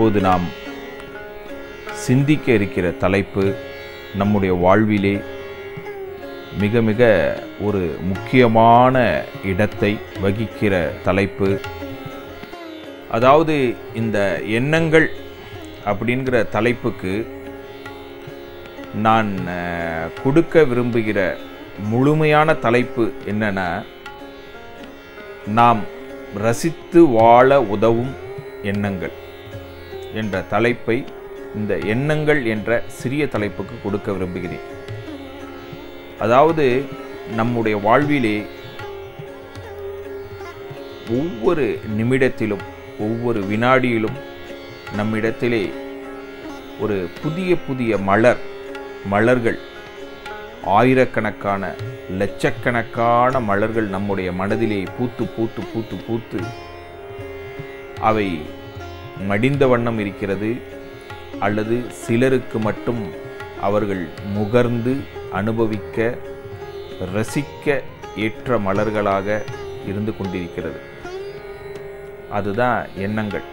இப்போது நாம் சிந்திக்க இருக்கிற தலைப்பு நம்முடைய வாழ்விலே மிக மிக ஒரு முக்கியமான இடத்தை வகிக்கிற தலைப்பு அதாவது இந்த எண்ணங்கள் அப்படிங்கிற தலைப்புக்கு நான் அஹ், கொடுக்க விரும்புகிற முழுமையான தலைப்பு என்னன்னா நாம் ரசித்து வாழ உதவும் எண்ணங்கள் என்ற தலைப்பை இந்த எண்ணங்கள் என்ற சிறிய தலைப்புக்கு கொடுக்க விரும்புகிறேன் அதாவது நம்முடைய வாழ்விலே ஒவ்வொரு நிமிடத்திலும் ஒவ்வொரு வினாடியிலும் நம்மிடத்திலே ஒரு புதிய புதிய மலர் மலர்கள் ஆயிரக்கணக்கான லட்சக்கணக்கான மலர்கள் நம்முடைய மனதிலே பூத்து பூத்து பூத்து பூத்து அவை மடிந்த வண்ணம் இருக்கிறது அல்லது சிலருக்கு மட்டும் அவர்கள் முகர்ந்து அனுபவிக்க ரசிக்க ஏற்ற மலர்களாக இருந்து கொண்டிருக்கிறது அதுதான் எண்ணங்கள்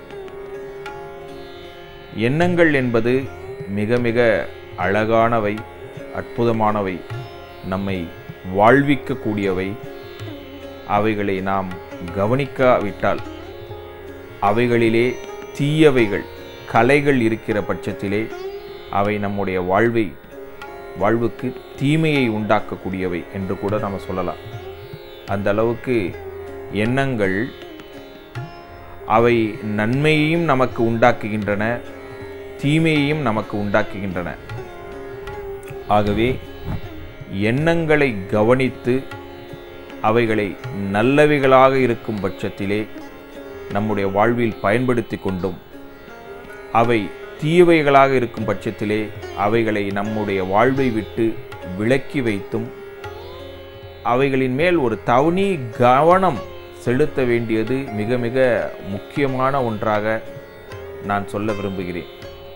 எண்ணங்கள் என்பது மிக மிக அழகானவை அற்புதமானவை நம்மை வாழ்விக்கக்கூடியவை அவைகளை நாம் கவனிக்காவிட்டால் அவைகளிலே தீயவைகள் கலைகள் இருக்கிற பட்சத்திலே அவை நம்முடைய வாழ்வை வாழ்வுக்கு தீமையை உண்டாக்கக்கூடியவை என்று கூட நம்ம சொல்லலாம் அந்த அளவுக்கு எண்ணங்கள் அவை நன்மையையும் நமக்கு உண்டாக்குகின்றன தீமையையும் நமக்கு உண்டாக்குகின்றன ஆகவே எண்ணங்களை கவனித்து அவைகளை நல்லவைகளாக இருக்கும் பட்சத்திலே நம்முடைய வாழ்வில் பயன்படுத்தி கொண்டும் அவை தீயவைகளாக இருக்கும் பட்சத்திலே அவைகளை நம்முடைய வாழ்வை விட்டு விலக்கி வைத்தும் அவைகளின் மேல் ஒரு தவணி கவனம் செலுத்த வேண்டியது மிக மிக முக்கியமான ஒன்றாக நான் சொல்ல விரும்புகிறேன்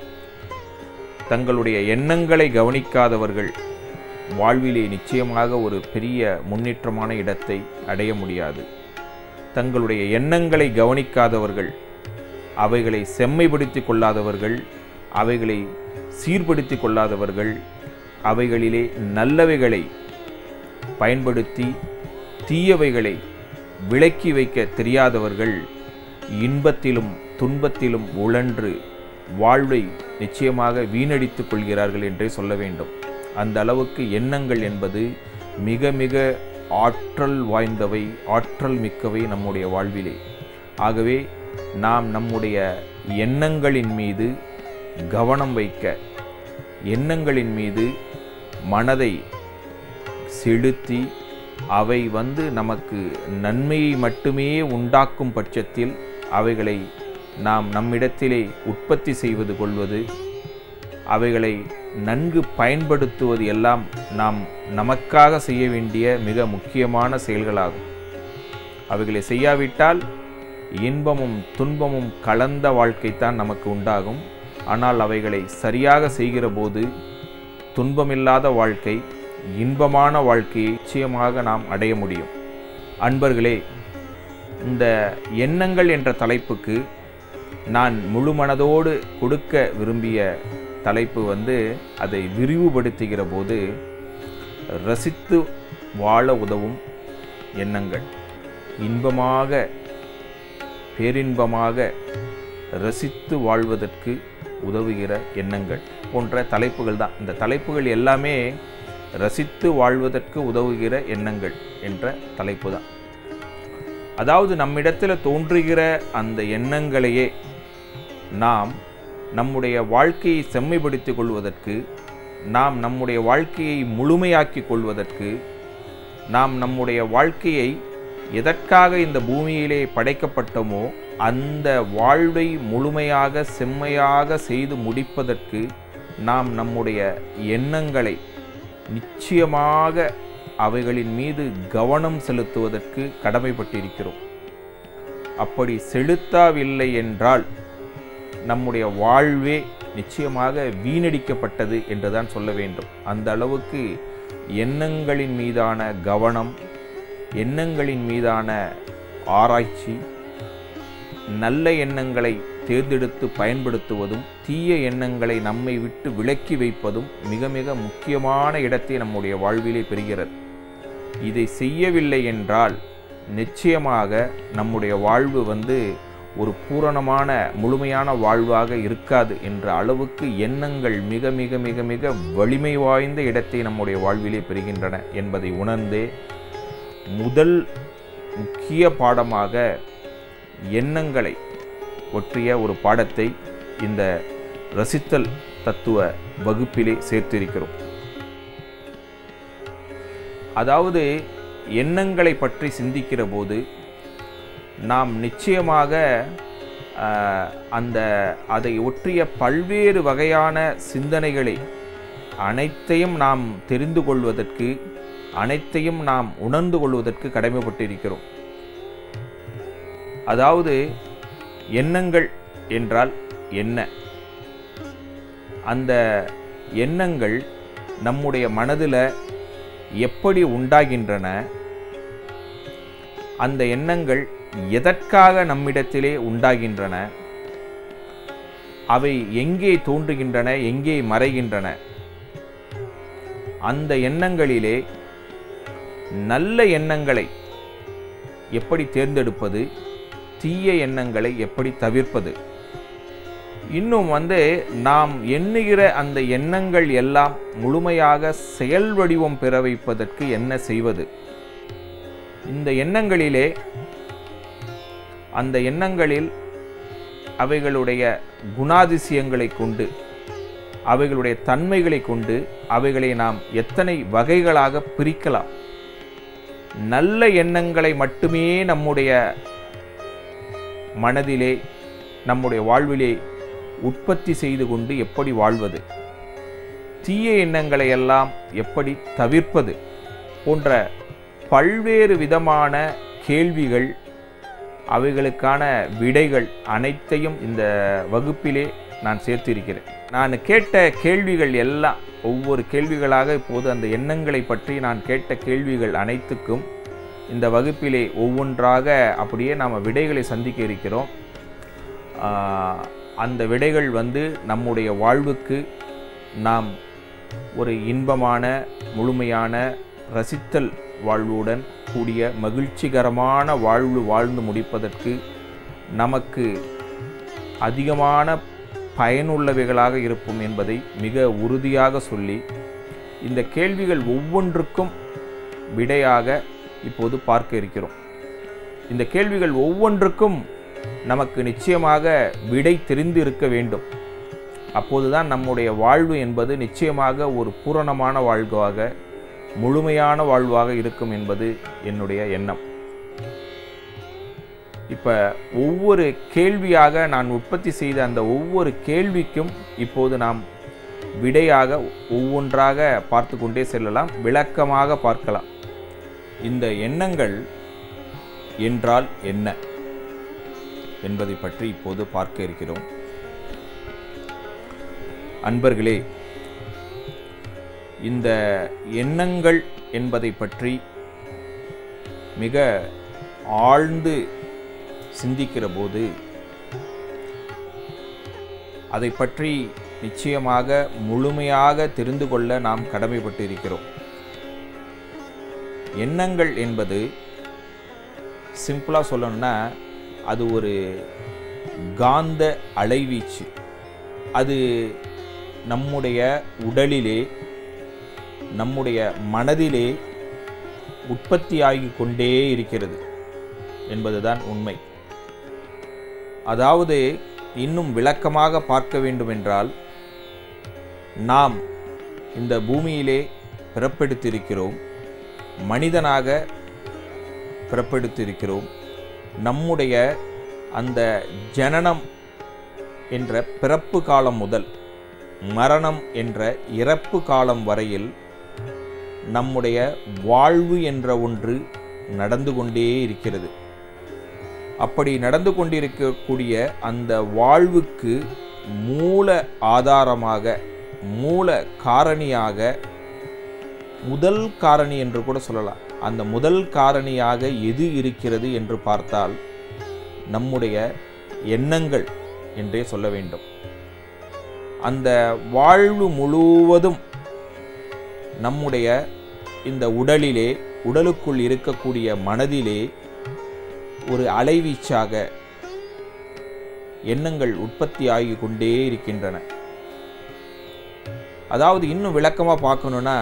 தங்களுடைய எண்ணங்களை கவனிக்காதவர்கள் வாழ்விலே நிச்சயமாக ஒரு பெரிய முன்னேற்றமான இடத்தை அடைய முடியாது தங்களுடைய எண்ணங்களை கவனிக்காதவர்கள் அவைகளை செம்மைப்படுத்தி கொள்ளாதவர்கள் அவைகளை சீர்படுத்தி கொள்ளாதவர்கள் அவைகளிலே நல்லவைகளை பயன்படுத்தி தீயவைகளை விலக்கி வைக்க தெரியாதவர்கள் இன்பத்திலும் துன்பத்திலும் உழன்று வாழ்வை நிச்சயமாக வீணடித்துக் கொள்கிறார்கள் என்றே சொல்ல வேண்டும் அந்த அளவுக்கு எண்ணங்கள் என்பது மிக மிக ஆற்றல் வாய்ந்தவை ஆற்றல் மிக்கவை நம்முடைய வாழ்விலே ஆகவே நாம் நம்முடைய எண்ணங்களின் மீது கவனம் வைக்க எண்ணங்களின் மீது மனதை செலுத்தி அவை வந்து நமக்கு நன்மையை மட்டுமே உண்டாக்கும் பட்சத்தில் அவைகளை நாம் நம்மிடத்திலே உற்பத்தி செய்வது கொள்வது அவைகளை நன்கு பயன்படுத்துவது எல்லாம் நாம் நமக்காக செய்ய வேண்டிய மிக முக்கியமான செயல்களாகும் அவைகளை செய்யாவிட்டால் இன்பமும் துன்பமும் கலந்த வாழ்க்கைத்தான் நமக்கு உண்டாகும் ஆனால் அவைகளை சரியாக செய்கிற போது துன்பமில்லாத வாழ்க்கை இன்பமான வாழ்க்கையை நிச்சயமாக நாம் அடைய முடியும் அன்பர்களே இந்த எண்ணங்கள் என்ற தலைப்புக்கு நான் முழு மனதோடு கொடுக்க விரும்பிய தலைப்பு வந்து அதை விரிவுபடுத்துகிற போது ரசித்து வாழ உதவும் எண்ணங்கள் இன்பமாக பேரின்பமாக ரசித்து வாழ்வதற்கு உதவுகிற எண்ணங்கள் போன்ற தலைப்புகள் தான் இந்த தலைப்புகள் எல்லாமே ரசித்து வாழ்வதற்கு உதவுகிற எண்ணங்கள் என்ற தலைப்பு தான் அதாவது நம்மிடத்தில் தோன்றுகிற அந்த எண்ணங்களையே நாம் நம்முடைய வாழ்க்கையை செம்மைப்படுத்திக் கொள்வதற்கு நாம் நம்முடைய வாழ்க்கையை முழுமையாக்கிக் கொள்வதற்கு நாம் நம்முடைய வாழ்க்கையை எதற்காக இந்த பூமியிலே படைக்கப்பட்டோமோ அந்த வாழ்வை முழுமையாக செம்மையாக செய்து முடிப்பதற்கு நாம் நம்முடைய எண்ணங்களை நிச்சயமாக அவைகளின் மீது கவனம் செலுத்துவதற்கு கடமைப்பட்டிருக்கிறோம் அப்படி செலுத்தவில்லை என்றால் நம்முடைய வாழ்வே நிச்சயமாக வீணடிக்கப்பட்டது என்றுதான் சொல்ல வேண்டும் அந்த அளவுக்கு எண்ணங்களின் மீதான கவனம் எண்ணங்களின் மீதான ஆராய்ச்சி நல்ல எண்ணங்களை தேர்ந்தெடுத்து பயன்படுத்துவதும் தீய எண்ணங்களை நம்மை விட்டு விலக்கி வைப்பதும் மிக மிக முக்கியமான இடத்தை நம்முடைய வாழ்விலே பெறுகிறது இதை செய்யவில்லை என்றால் நிச்சயமாக நம்முடைய வாழ்வு வந்து ஒரு பூரணமான முழுமையான வாழ்வாக இருக்காது என்ற அளவுக்கு எண்ணங்கள் மிக மிக மிக மிக வலிமை வாய்ந்த இடத்தை நம்முடைய வாழ்விலே பெறுகின்றன என்பதை உணர்ந்தே முதல் முக்கிய பாடமாக எண்ணங்களை ஒற்றிய ஒரு பாடத்தை இந்த ரசித்தல் தத்துவ வகுப்பிலே சேர்த்திருக்கிறோம் அதாவது எண்ணங்களை பற்றி சிந்திக்கிற போது நாம் நிச்சயமாக ஆஹ், அந்த அதை ஒற்றிய பல்வேறு வகையான சிந்தனைகளை அனைத்தையும் நாம் தெரிந்து கொள்வதற்கு அனைத்தையும் நாம் உணர்ந்து கொள்வதற்கு கடமைப்பட்டிருக்கிறோம் அதாவது எண்ணங்கள் என்றால் என்ன அந்த எண்ணங்கள் நம்முடைய மனதில் எப்படி உண்டாகின்றன அந்த எண்ணங்கள் எதற்காக நம்மிடத்திலே உண்டாகின்றன அவை எங்கே தோன்றுகின்றன எங்கே மறைகின்றன அந்த எண்ணங்களிலே நல்ல எண்ணங்களை எப்படி தேர்ந்தெடுப்பது தீய எண்ணங்களை எப்படி தவிர்ப்பது இன்னும் வந்து நாம் எண்ணுகிற அந்த எண்ணங்கள் எல்லாம் முழுமையாக செயல் வடிவம் பெற வைப்பதற்கு என்ன செய்வது இந்த எண்ணங்களிலே அந்த எண்ணங்களில் அவைகளுடைய குணாதிசயங்களை கொண்டு அவைகளுடைய தன்மைகளை கொண்டு அவைகளை நாம் எத்தனை வகைகளாக பிரிக்கலாம் நல்ல எண்ணங்களை மட்டுமே நம்முடைய மனதிலே நம்முடைய வாழ்விலே உற்பத்தி செய்து கொண்டு எப்படி வாழ்வது தீய எண்ணங்களை எல்லாம் எப்படி தவிர்ப்பது போன்ற பல்வேறு விதமான கேள்விகள் அவைகளுக்கான விடைகள் அனைத்தையும் இந்த வகுப்பிலே நான் சேர்த்திருக்கிறேன் நான் கேட்ட கேள்விகள் எல்லாம் ஒவ்வொரு கேள்விகளாக இப்போது அந்த எண்ணங்களை பற்றி நான் கேட்ட கேள்விகள் அனைத்துக்கும் இந்த வகுப்பிலே ஒவ்வொன்றாக அப்படியே நாம் விடைகளை சந்திக்க இருக்கிறோம் ஆஹ், அந்த விடைகள் வந்து நம்முடைய வாழ்வுக்கு நாம் ஒரு இன்பமான முழுமையான ரசித்தல் வாழ்வுடன் கூடிய மகிழ்ச்சிகரமான வாழ்வு வாழ்ந்து முடிப்பதற்கு நமக்கு அதிகமான பயனுள்ளவைகளாக இருக்கும் என்பதை மிக உறுதியாக சொல்லி இந்த கேள்விகள் ஒவ்வொன்றுக்கும் விடையாக இப்போது பார்க்க இருக்கிறோம் இந்த கேள்விகள் ஒவ்வொன்றுக்கும் நமக்கு நிச்சயமாக விடை தெரிந்து இருக்க வேண்டும் அப்போதுதான் நம்முடைய வாழ்வு என்பது நிச்சயமாக ஒரு பூரணமான வாழ்வாக முழுமையான வாழ்வாக இருக்கும் என்பது என்னுடைய எண்ணம் இப்போ ஒவ்வொரு கேள்வியாக நான் உற்பத்தி செய்த அந்த ஒவ்வொரு கேள்விக்கும் இப்போது நாம் விடையாக ஒவ்வொன்றாக பார்த்து கொண்டே செல்லலாம் விளக்கமாக பார்க்கலாம் இந்த எண்ணங்கள் என்றால் என்ன என்பதை பற்றி இப்போது பார்க்க இருக்கிறோம் அன்பர்களே இந்த எண்ணங்கள் என்பதை பற்றி மிக ஆழ்ந்து சிந்திக்கிற போது அதை பற்றி நிச்சயமாக முழுமையாக தெரிந்து கொள்ள நாம் கடமைப்பட்டு இருக்கிறோம் எண்ணங்கள் என்பது சிம்பிளாக சொல்லணும்னா அது ஒரு காந்த அலைவீச்சு அது நம்முடைய உடலிலே நம்முடைய மனதிலே உற்பத்தியாகி கொண்டே இருக்கிறது என்பதுதான் உண்மை அதாவது இன்னும் விளக்கமாக பார்க்க வேண்டுமென்றால் நாம் இந்த பூமியிலே பிறப்பெடுத்திருக்கிறோம் மனிதனாக பிறப்பெடுத்திருக்கிறோம் நம்முடைய அந்த ஜனனம் என்ற பிறப்பு காலம் முதல் மரணம் என்ற இறப்பு காலம் வரையில் நம்முடைய வாழ்வு என்ற ஒன்று நடந்து கொண்டே இருக்கிறது அப்படி நடந்து கொண்டிருக்கக்கூடிய அந்த வாழ்வுக்கு மூல ஆதாரமாக மூல காரணியாக முதல் காரணி என்று கூட சொல்லலாம் அந்த முதல் காரணியாக எது இருக்கிறது என்று பார்த்தால் நம்முடைய எண்ணங்கள் என்றே சொல்ல வேண்டும் அந்த வாழ்வு முழுவதும் நம்முடைய இந்த உடலிலே உடலுக்குள் இருக்கக்கூடிய மனதிலே ஒரு அலைவீச்சாக எண்ணங்கள் உற்பத்தி ஆகி கொண்டே இருக்கின்றன அதாவது இன்னும் விளக்கமாக பார்க்கணுன்னா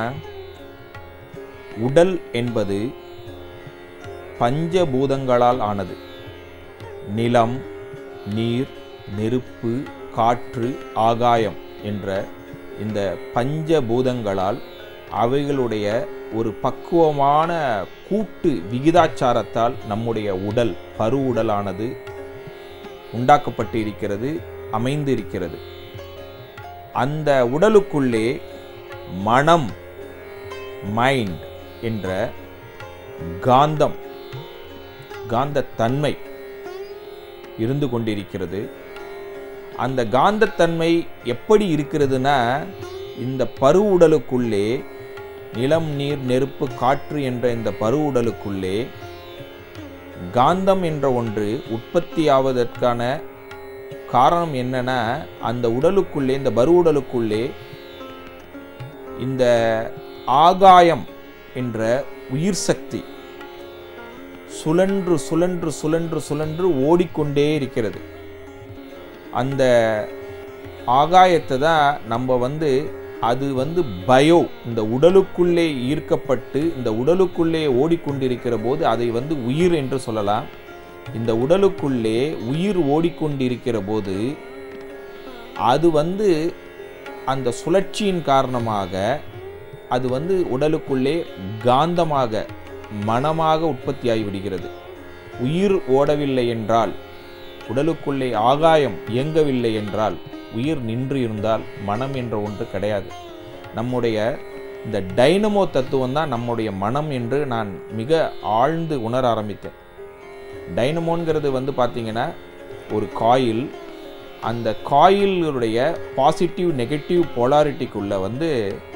உடல் என்பது பஞ்சபூதங்களால் ஆனது நிலம் நீர் நெருப்பு காற்று ஆகாயம் என்ற இந்த பஞ்சபூதங்களால் அவைகளுடைய ஒரு பக்குவமான கூட்டு விகிதாச்சாரத்தால் நம்முடைய உடல் பரு உடலானது உண்டாக்கப்பட்டு இருக்கிறது அமைந்து இருக்கிறது அந்த உடலுக்குள்ளே மனம் மைண்ட் என்ற காந்தம் காந்தத்தன்மை இருந்து கொண்டிருக்கிறது அந்த காந்தத்தன்மை எப்படி இருக்கிறதுனா இந்த பருவுடலுக்குள்ளே நிலம் நீர் நெருப்பு காற்று என்ற இந்த பருவுடலுக்குள்ளே காந்தம் என்ற ஒன்று உற்பத்தியாவதற்கான காரணம் என்னன்னா அந்த உடலுக்குள்ளே இந்த பரு உடலுக்குள்ளே இந்த ஆகாயம் என்ற உயிர் சக்தி சுழன்று சுழன்று சுழன்று சுழன்று ஓடிக்கொண்டே இருக்கிறது அந்த ஆகாயத்தை தான் நம்ம வந்து அது வந்து பயோ இந்த உடலுக்குள்ளே ஈர்க்கப்பட்டு இந்த உடலுக்குள்ளே ஓடிக்கொண்டிருக்கிற போது அதை வந்து உயிர் என்று சொல்லலாம் இந்த உடலுக்குள்ளே உயிர் ஓடிக்கொண்டிருக்கிற போது அது வந்து அந்த சுழற்சியின் காரணமாக அது வந்து உடலுக்குள்ளே காந்தமாக மனமாக உற்பத்தியாகி விடுகிறது உயிர் ஓடவில்லை என்றால் உடலுக்குள்ளே ஆகாயம் இயங்கவில்லை என்றால் உயிர் நின்று இருந்தால் மனம் என்ற ஒன்று கிடையாது நம்முடைய இந்த டைனமோ தத்துவம் தான் நம்முடைய மனம் என்று நான் மிக ஆழ்ந்து உணர ஆரம்பித்தேன் டைனமோங்கிறது வந்து பார்த்தீங்கன்னா ஒரு காயில் அந்த காயிலுடைய பாசிட்டிவ் நெகட்டிவ் போலாரிட்டிக்குள்ளே வந்து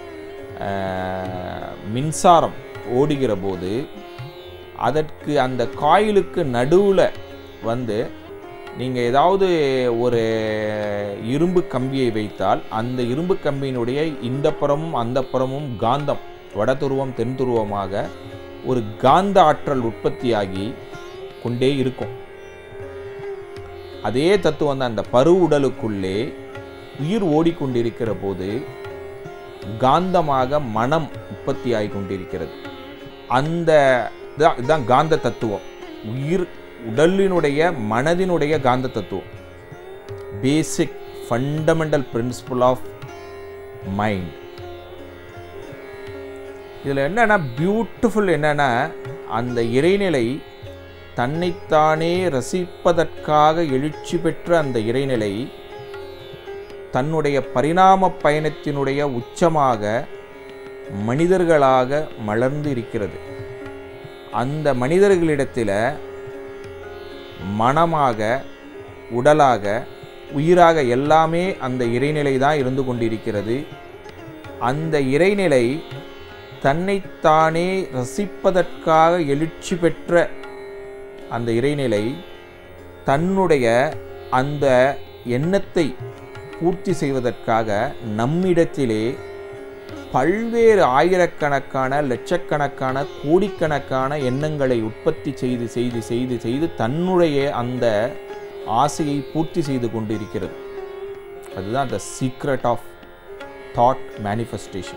ஆஹ், மின்சாரம் ஓடுகிற போது அதற்கு அந்த காயிலுக்கு நடுவில் வந்து நீங்கள் ஏதாவது ஒரு இரும்பு கம்பியை வைத்தால் அந்த இரும்பு கம்பியினுடைய இந்த புறமும் அந்த புறமும் காந்தம் வடதுருவம் தென் துருவமாக ஒரு காந்த ஆற்றல் உற்பத்தியாகி கொண்டே இருக்கும் அதே தத்துவம் தான் அந்த பரு உடலுக்குள்ளே உயிர் ஓடிக்கொண்டிருக்கிற போது காந்தமாக மனம் உற்பத்தியாகி கொண்டிருக்கிறது அந்த இதான் இதுதான் காந்த தத்துவம் உயிர் உடலினுடைய மனதினுடைய காந்த தத்துவம் basic fundamental principle of mind இதில் என்னன்னா பியூட்டிஃபுல் என்னன்னா அந்த இறைநிலை தன்னைத்தானே ரசிப்பதற்காக எழுச்சி பெற்ற அந்த இறைநிலை தன்னுடைய பரிணாம பயணத்தினுடைய உச்சமாக மனிதர்களாக மலர்ந்து இருக்கிறது அந்த மனிதர்களிடத்தில் மனமாக உடலாக உயிராக எல்லாமே அந்த இறைநிலை தான் இருந்து கொண்டிருக்கிறது அந்த இறைநிலை தன்னைத்தானே ரசிப்பதற்காக எழுச்சி பெற்ற அந்த இறைநிலை தன்னுடைய அந்த எண்ணத்தை பூர்த்தி செய்வதற்காக நம்மிடத்திலே பல்வேறு ஆயிரக்கணக்கான லட்சக்கணக்கான கோடிக்கணக்கான எண்ணங்களை உற்பத்தி செய்து செய்து செய்து செய்து தன்னுடைய அந்த ஆசையை பூர்த்தி செய்து கொண்டிருக்கிறது அதுதான் the secret of thought manifestation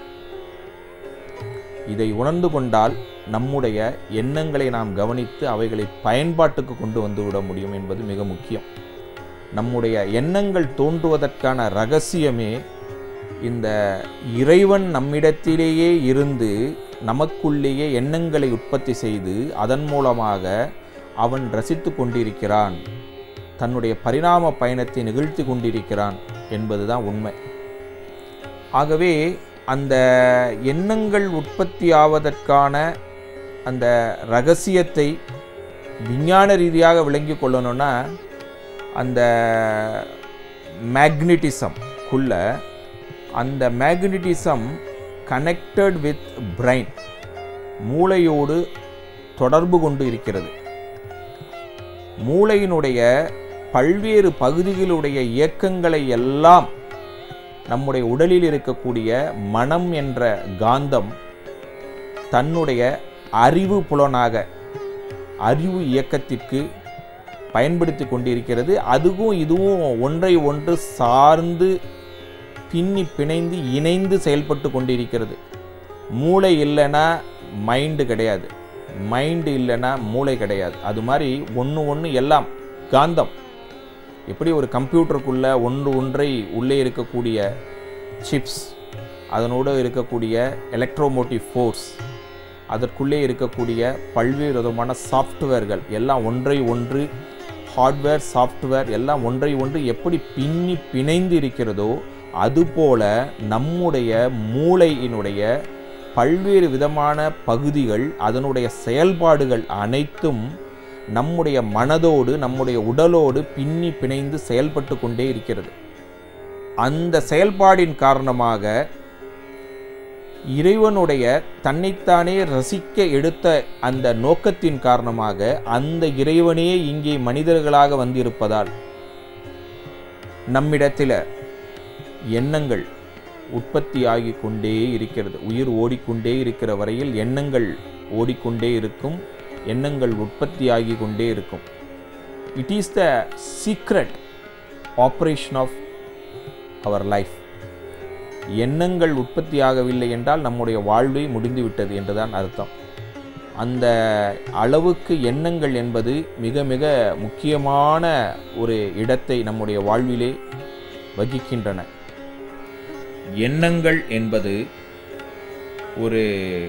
இதை உணர்ந்து கொண்டால் நம்முடைய எண்ணங்களை நாம் கவனித்து அவைகளை பயன்பாட்டுக்கு கொண்டு வந்து விட முடியும் என்பது மிக முக்கியம் நம்முடைய எண்ணங்கள் தோன்றுவதற்கான ரகசியமே இந்த இறைவன் நம்மிடத்திலேயே இருந்து நமக்குள்ளேயே எண்ணங்களை உற்பத்தி செய்து அதன் மூலமாக அவன் ரசித்து கொண்டிருக்கிறான் தன்னுடைய பரிணாம பயணத்தை நிகழ்த்தி கொண்டிருக்கிறான் என்பதுதான் உண்மை ஆகவே அந்த எண்ணங்கள் உற்பத்தி ஆவதற்கான அந்த ரகசியத்தை விஞ்ஞான ரீதியாக விளங்கி கொள்ளணும்னா அந்த மேக்னட்டிசம்குள்ள அந்த மேக்னட்டிசம் கனெக்டட் வித் பிரைன் மூளையோடு தொடர்பு கொண்டு இருக்கிறது மூளையினுடைய பல்வேறு பகுதிகளுடைய இயக்கங்களை எல்லாம் நம்முடைய உடலில் இருக்கக்கூடிய மனம் என்ற காந்தம் தன்னுடைய அறிவு புலனாக அறிவு இயக்கத்திற்கு பயன்படுத்தி கொண்டிருக்கிறது அதுவும் இதுவும் ஒன்றை ஒன்று சார்ந்து பின்னி பிணைந்து இணைந்து செயல்பட்டு கொண்டிருக்கிறது மூளை இல்லைன்னா மைண்டு கிடையாது மைண்டு இல்லைன்னா மூளை கிடையாது அது மாதிரி ஒன்று ஒன்று எல்லாம் காந்தம் எப்படி ஒரு கம்ப்யூட்டருக்குள்ளே ஒன்று ஒன்றை உள்ளே இருக்கக்கூடிய சிப்ஸ் அதனோடு இருக்கக்கூடிய எலக்ட்ரோமோட்டிவ் ஃபோர்ஸ் அதற்குள்ளே இருக்கக்கூடிய பல்வேறு விதமான சாஃப்ட்வேர்கள் எல்லாம் ஒன்றை ஒன்று ஹார்ட்வேர் சாஃப்ட்வேர் எல்லாம் ஒன்றை ஒன்று எப்படி பின்னி பிணைந்து இருக்கிறதோ அதுபோல நம்முடைய மூளையினுடைய பல்வேறு விதமான பகுதிகள் அதனுடைய செயல்பாடுகள் அனைத்தும் நம்முடைய மனதோடு நம்முடைய உடலோடு பின்னி பிணைந்து செயல்பட்டு கொண்டே இருக்கிறது அந்த செயல்பாடின் காரணமாக இறைவனுடைய தன்னைத்தானே ரசிக்க எடுத்த அந்த நோக்கத்தின் காரணமாக அந்த இறைவனே இங்கே மனிதர்களாக வந்திருப்பதால் நம்மிடத்தில் எண்ணங்கள் உற்பத்தியாகி கொண்டே இருக்கிறது உயிர் ஓடிக்கொண்டே இருக்கிற வரையில் எண்ணங்கள் ஓடிக்கொண்டே இருக்கும் எண்ணங்கள் உற்பத்தியாகி கொண்டே இருக்கும் it is the secret operation of our life எண்ணங்கள் உற்பத்தியாகவில்லை என்றால் நம்முடைய வாழ்வே முடிந்துவிட்டது என்றுதான் அர்த்தம் அந்த அளவுக்கு எண்ணங்கள் என்பது மிக மிக முக்கியமான ஒரு இடத்தை நம்முடைய வாழ்விலே வகிக்கின்றன எண்ணங்கள் என்பது ஒரு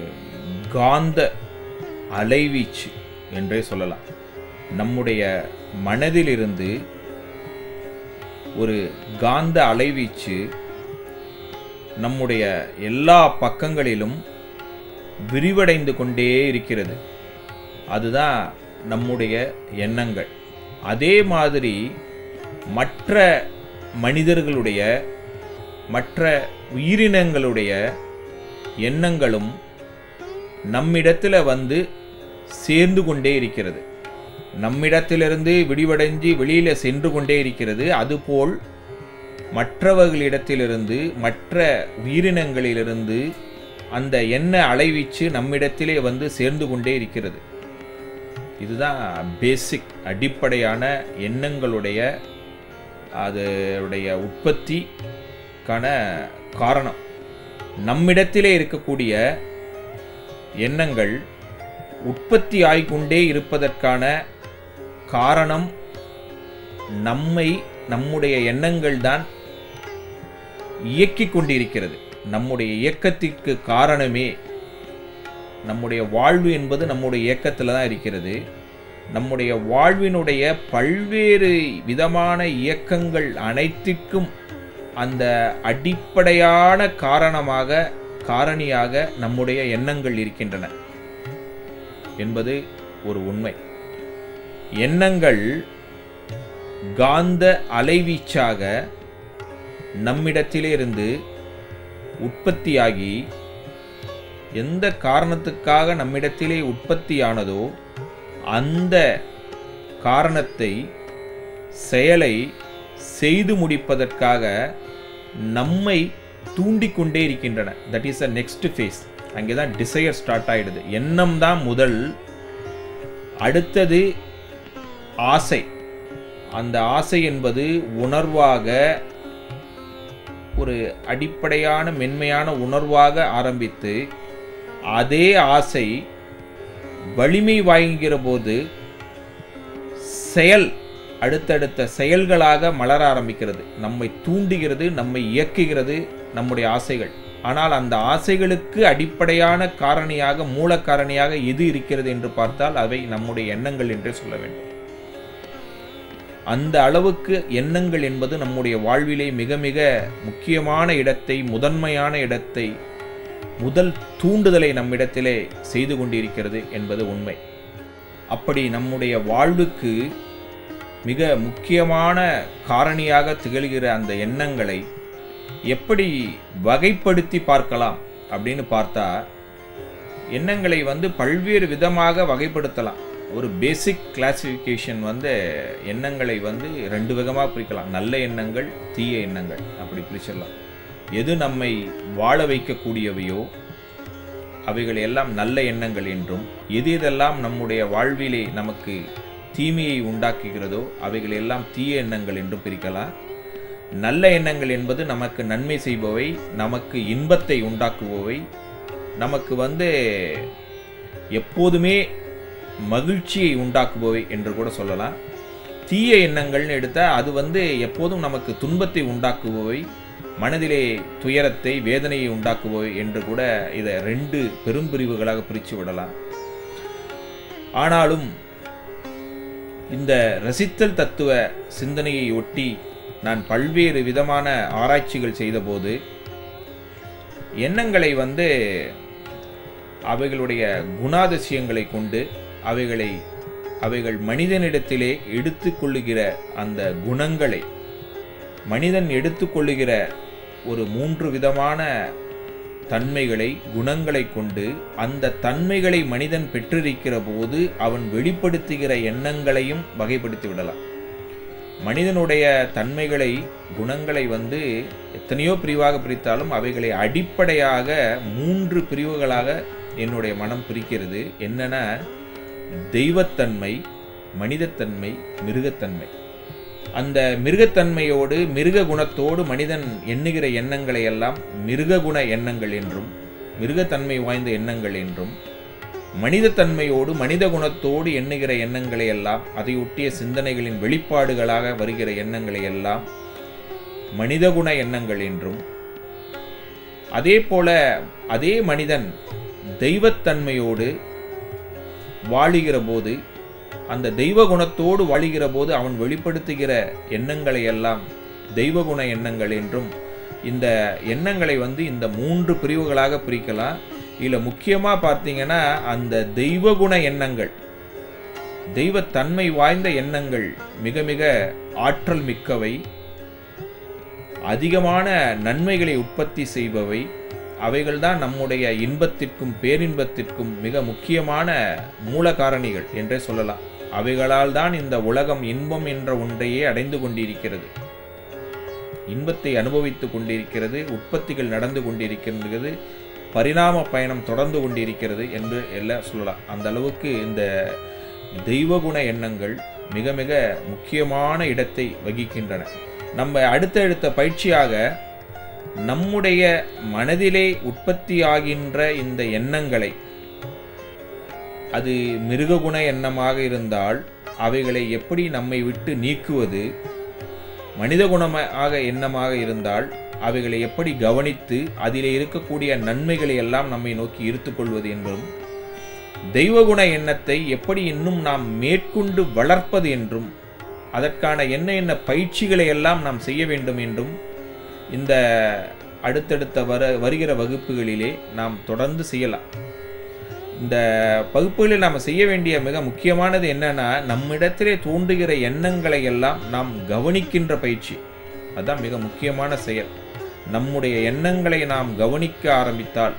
காந்த அலைவீச்சு என்றே சொல்லலாம் நம்முடைய மனதிலிருந்து ஒரு காந்த அலைவீச்சு நம்முடைய எல்லா பக்கங்களிலும் விரிவடைந்து கொண்டே இருக்கிறது அதுதான் நம்முடைய எண்ணங்கள் அதே மாதிரி மற்ற மனிதர்களுடைய மற்ற உயிரினங்களுடைய எண்ணங்களும் நம்மிடத்தில் வந்து சேர்ந்து கொண்டே இருக்கிறது நம்மிடத்திலிருந்து விடிவடைஞ்சு வெளியில் சென்று கொண்டே இருக்கிறது அதுபோல் மற்றவர்களிடத்திலிருந்து மற்ற உயிரினங்களிலிருந்து அந்த எண்ண அலைவீச்சு நம்மிடத்திலே வந்து சேர்ந்து கொண்டே இருக்கிறது இதுதான் பேசிக் அடிப்படையான எண்ணங்களுடைய அதனுடைய உற்பத்திக்கான காரணம் நம்மிடத்திலே இருக்கக்கூடிய எண்ணங்கள் உற்பத்தி ஆகிக்கொண்டே இருப்பதற்கான காரணம் நம்மை நம்முடைய எண்ணங்கள் தான் இயக்கிக் கொண்டிருக்கிறது நம்முடைய இயக்கத்திற்கு காரணமே நம்முடைய வாழ்வு என்பது நம்முடைய இயக்கத்தில் தான் இருக்கிறது நம்முடைய வாழ்வினுடைய பல்வேறு விதமான இயக்கங்கள் அனைத்திற்கும் அந்த அடிப்படையான காரணமாக காரணியாக நம்முடைய எண்ணங்கள் இருக்கின்றன என்பது ஒரு உண்மை எண்ணங்கள் காந்த அலைவீச்சாக நம்மிடத்திலிருந்து உற்பத்தியாகி எந்த காரணத்துக்காக நம்மிடத்திலே உற்பத்தியானதோ அந்த காரணத்தை செயலை செய்து முடிப்பதற்காக நம்மை தூண்டிக்கொண்டே இருக்கின்றன that is a next phase அங்கே தான் டிசையர் ஸ்டார்ட் ஆயிடுது எண்ணம் தான் முதல் அடுத்தது ஆசை அந்த ஆசை என்பது உணர்வாக ஒரு அடிப்படையான மென்மையான உணர்வாக ஆரம்பித்து அதே ஆசை வலிமை வாங்குகிற போது செயல் அடுத்தடுத்த செயல்களாக மலர ஆரம்பிக்கிறது நம்மை தூண்டுகிறது நம்மை இயக்குகிறது நம்முடைய ஆசைகள் ஆனால் அந்த ஆசைகளுக்கு அடிப்படையான காரணியாக மூல காரணியாக எது இருக்கிறது என்று பார்த்தால் அவை நம்முடைய எண்ணங்கள் என்றே சொல்ல வேண்டும் அந்த அளவுக்கு எண்ணங்கள் என்பது நம்முடைய வாழ்விலே மிக மிக முக்கியமான இடத்தை முதன்மையான இடத்தை முதல் தூண்டுதலை நம்மிடத்திலே செய்து கொண்டிருக்கிறது என்பது உண்மை அப்படி நம்முடைய வாழ்வுக்கு மிக முக்கியமான காரணியாக திகழ்கிற அந்த எண்ணங்களை எப்படி வகைப்படுத்தி பார்க்கலாம் அப்படின்னு பார்த்தா எண்ணங்களை வந்து பல்வேறு விதமாக வகைப்படுத்தலாம் ஒரு பேசிக் கிளாசிஃபிகேஷன் வந்து எண்ணங்களை வந்து ரெண்டு விதமாக பிரிக்கலாம் நல்ல எண்ணங்கள் தீய எண்ணங்கள் அப்படி பிரிச்சிடலாம் எது நம்மை வாழ வைக்கக்கூடியவையோ அவைகள் எல்லாம் நல்ல எண்ணங்கள் என்றும் எது எதெல்லாம் நம்முடைய வாழ்விலே நமக்கு தீமையை உண்டாக்குகிறதோ அவைகள் எல்லாம் தீய எண்ணங்கள் என்றும் பிரிக்கலாம் நல்ல எண்ணங்கள் என்பது நமக்கு நன்மை செய்பவை நமக்கு இன்பத்தை உண்டாக்குபவை நமக்கு வந்து எப்போதுமே மகிழ்ச்சியை உண்டாக்குபவை என்று கூட சொல்லலாம் தீய எண்ணங்கள்னு எடுத்தால் அது வந்து எப்போதும் நமக்கு துன்பத்தை உண்டாக்குபவை மனதிலே துயரத்தை வேதனையை உண்டாக்குபவை என்று கூட இதை ரெண்டு பெரும்பிரிவுகளாக பிரித்து விடலாம் ஆனாலும் இந்த ரசித்தல் தத்துவ சிந்தனையை ஒட்டி நான் பல்வேறு விதமான ஆராய்ச்சிகள் செய்தபோது எண்ணங்களை வந்து அவைகளுடைய குணாதிசயங்களை கொண்டு அவைகளை அவைகள் மனிதனிடத்திலே எடுத்துக்கொள்ளுகிற அந்த குணங்களை மனிதன் எடுத்துக்கொள்ளுகிற ஒரு மூன்று விதமான தன்மைகளை குணங்களை கொண்டு அந்த தன்மைகளை மனிதன் பெற்றிருக்கிற போது அவன் வெளிப்படுத்துகிற எண்ணங்களையும் வகைப்படுத்தி விடலாம் மனிதனுடைய தன்மைகளை குணங்களை வந்து எத்தனையோ பிரிவாக பிரித்தாலும் அவைகளை அடிப்படையாக மூன்று பிரிவுகளாக என்னுடைய மனம் பிரிக்கிறது என்னென்ன தெய்வத்தன்மை மனிதத்தன்மை மிருகத்தன்மை அந்த மிருகத்தன்மையோடு மிருக குணத்தோடு மனிதன் எண்ணுகிற எண்ணங்களை எல்லாம் மிருக குண எண்ணங்கள் என்றும் மிருகத்தன்மை வாய்ந்த எண்ணங்கள் என்றும் மனிதத்தன்மையோடு மனித குணத்தோடு எண்ணுகிற எண்ணங்களை எல்லாம் அதை ஒட்டிய சிந்தனைகளின் வெளிப்பாடுகளாக வருகிற எண்ணங்களை எல்லாம் மனிதகுண எண்ணங்கள் என்றும் அதே போல அதே மனிதன் தெய்வத்தன்மையோடு வாழுகிற போது அந்த தெய்வ குணத்தோடு வாழுகிற போது அவன் வெளிப்படுத்துகிற எண்ணங்களை எல்லாம் தெய்வகுண எண்ணங்கள் என்றும் இந்த எண்ணங்களை வந்து இந்த மூன்று பிரிவுகளாக பிரிக்கலாம் இதில் முக்கியமாக பார்த்தீங்கன்னா அந்த தெய்வகுண எண்ணங்கள் தெய்வத்தன்மை வாய்ந்த எண்ணங்கள் மிக மிக ஆற்றல் மிக்கவை அதிகமான நன்மைகளை உற்பத்தி செய்பவை அவைகள்தான் நம்முடைய இன்பத்திற்கும் பேரின்பத்திற்கும் மிக முக்கியமான மூல காரணிகள் என்றே சொல்லலாம் அவைகளால் தான் இந்த உலகம் இன்பம் என்ற ஒன்றையே அடைந்து கொண்டிருக்கிறது இன்பத்தை அனுபவித்துக் கொண்டிருக்கிறது உற்பத்திகள் நடந்து கொண்டிருக்கின்றது பரிணாம பயணம் தொடர்ந்து கொண்டிருக்கிறது என்று எல்லாம் சொல்லலாம் அந்த அளவுக்கு இந்த தெய்வகுண எண்ணங்கள் மிக மிக முக்கியமான இடத்தை வகிக்கின்றன நம்ம அடுத்தடுத்த பயிற்சியாக நம்முடைய மனதிலே உற்பத்தியாகின்ற இந்த எண்ணங்களை அது மிருககுண எண்ணமாக இருந்தால் அவைகளை எப்படி நம்மை விட்டு நீக்குவது மனித குணமாக எண்ணமாக இருந்தால் அவைகளை எப்படி கவனித்து அதிலே இருக்கக்கூடிய நன்மைகளை எல்லாம் நம்மை நோக்கி ஈர்த்துக்கொள்வது என்பதும் தெய்வகுண எண்ணத்தை எப்படி இன்னும் நாம் மேற்கொண்டு வளர்ப்பது என்றும் அதற்கான என்ன என்ன பயிற்சிகளை எல்லாம் நாம் செய்ய வேண்டும் என்றும் இந்த அடுத்தடுத்த வர வருகிற வகுப்புகளிலே நாம் தொடர்ந்து செய்யலாம் இந்த வகுப்புகளில் நாம் செய்ய வேண்டிய மிக முக்கியமானது என்னன்னா நம்மிடத்திலே தோன்றுகிற எண்ணங்களை எல்லாம் நாம் கவனிக்கின்ற பயிற்சி அதுதான் மிக முக்கியமான செயல் நம்முடைய எண்ணங்களை நாம் கவனிக்க ஆரம்பித்தால்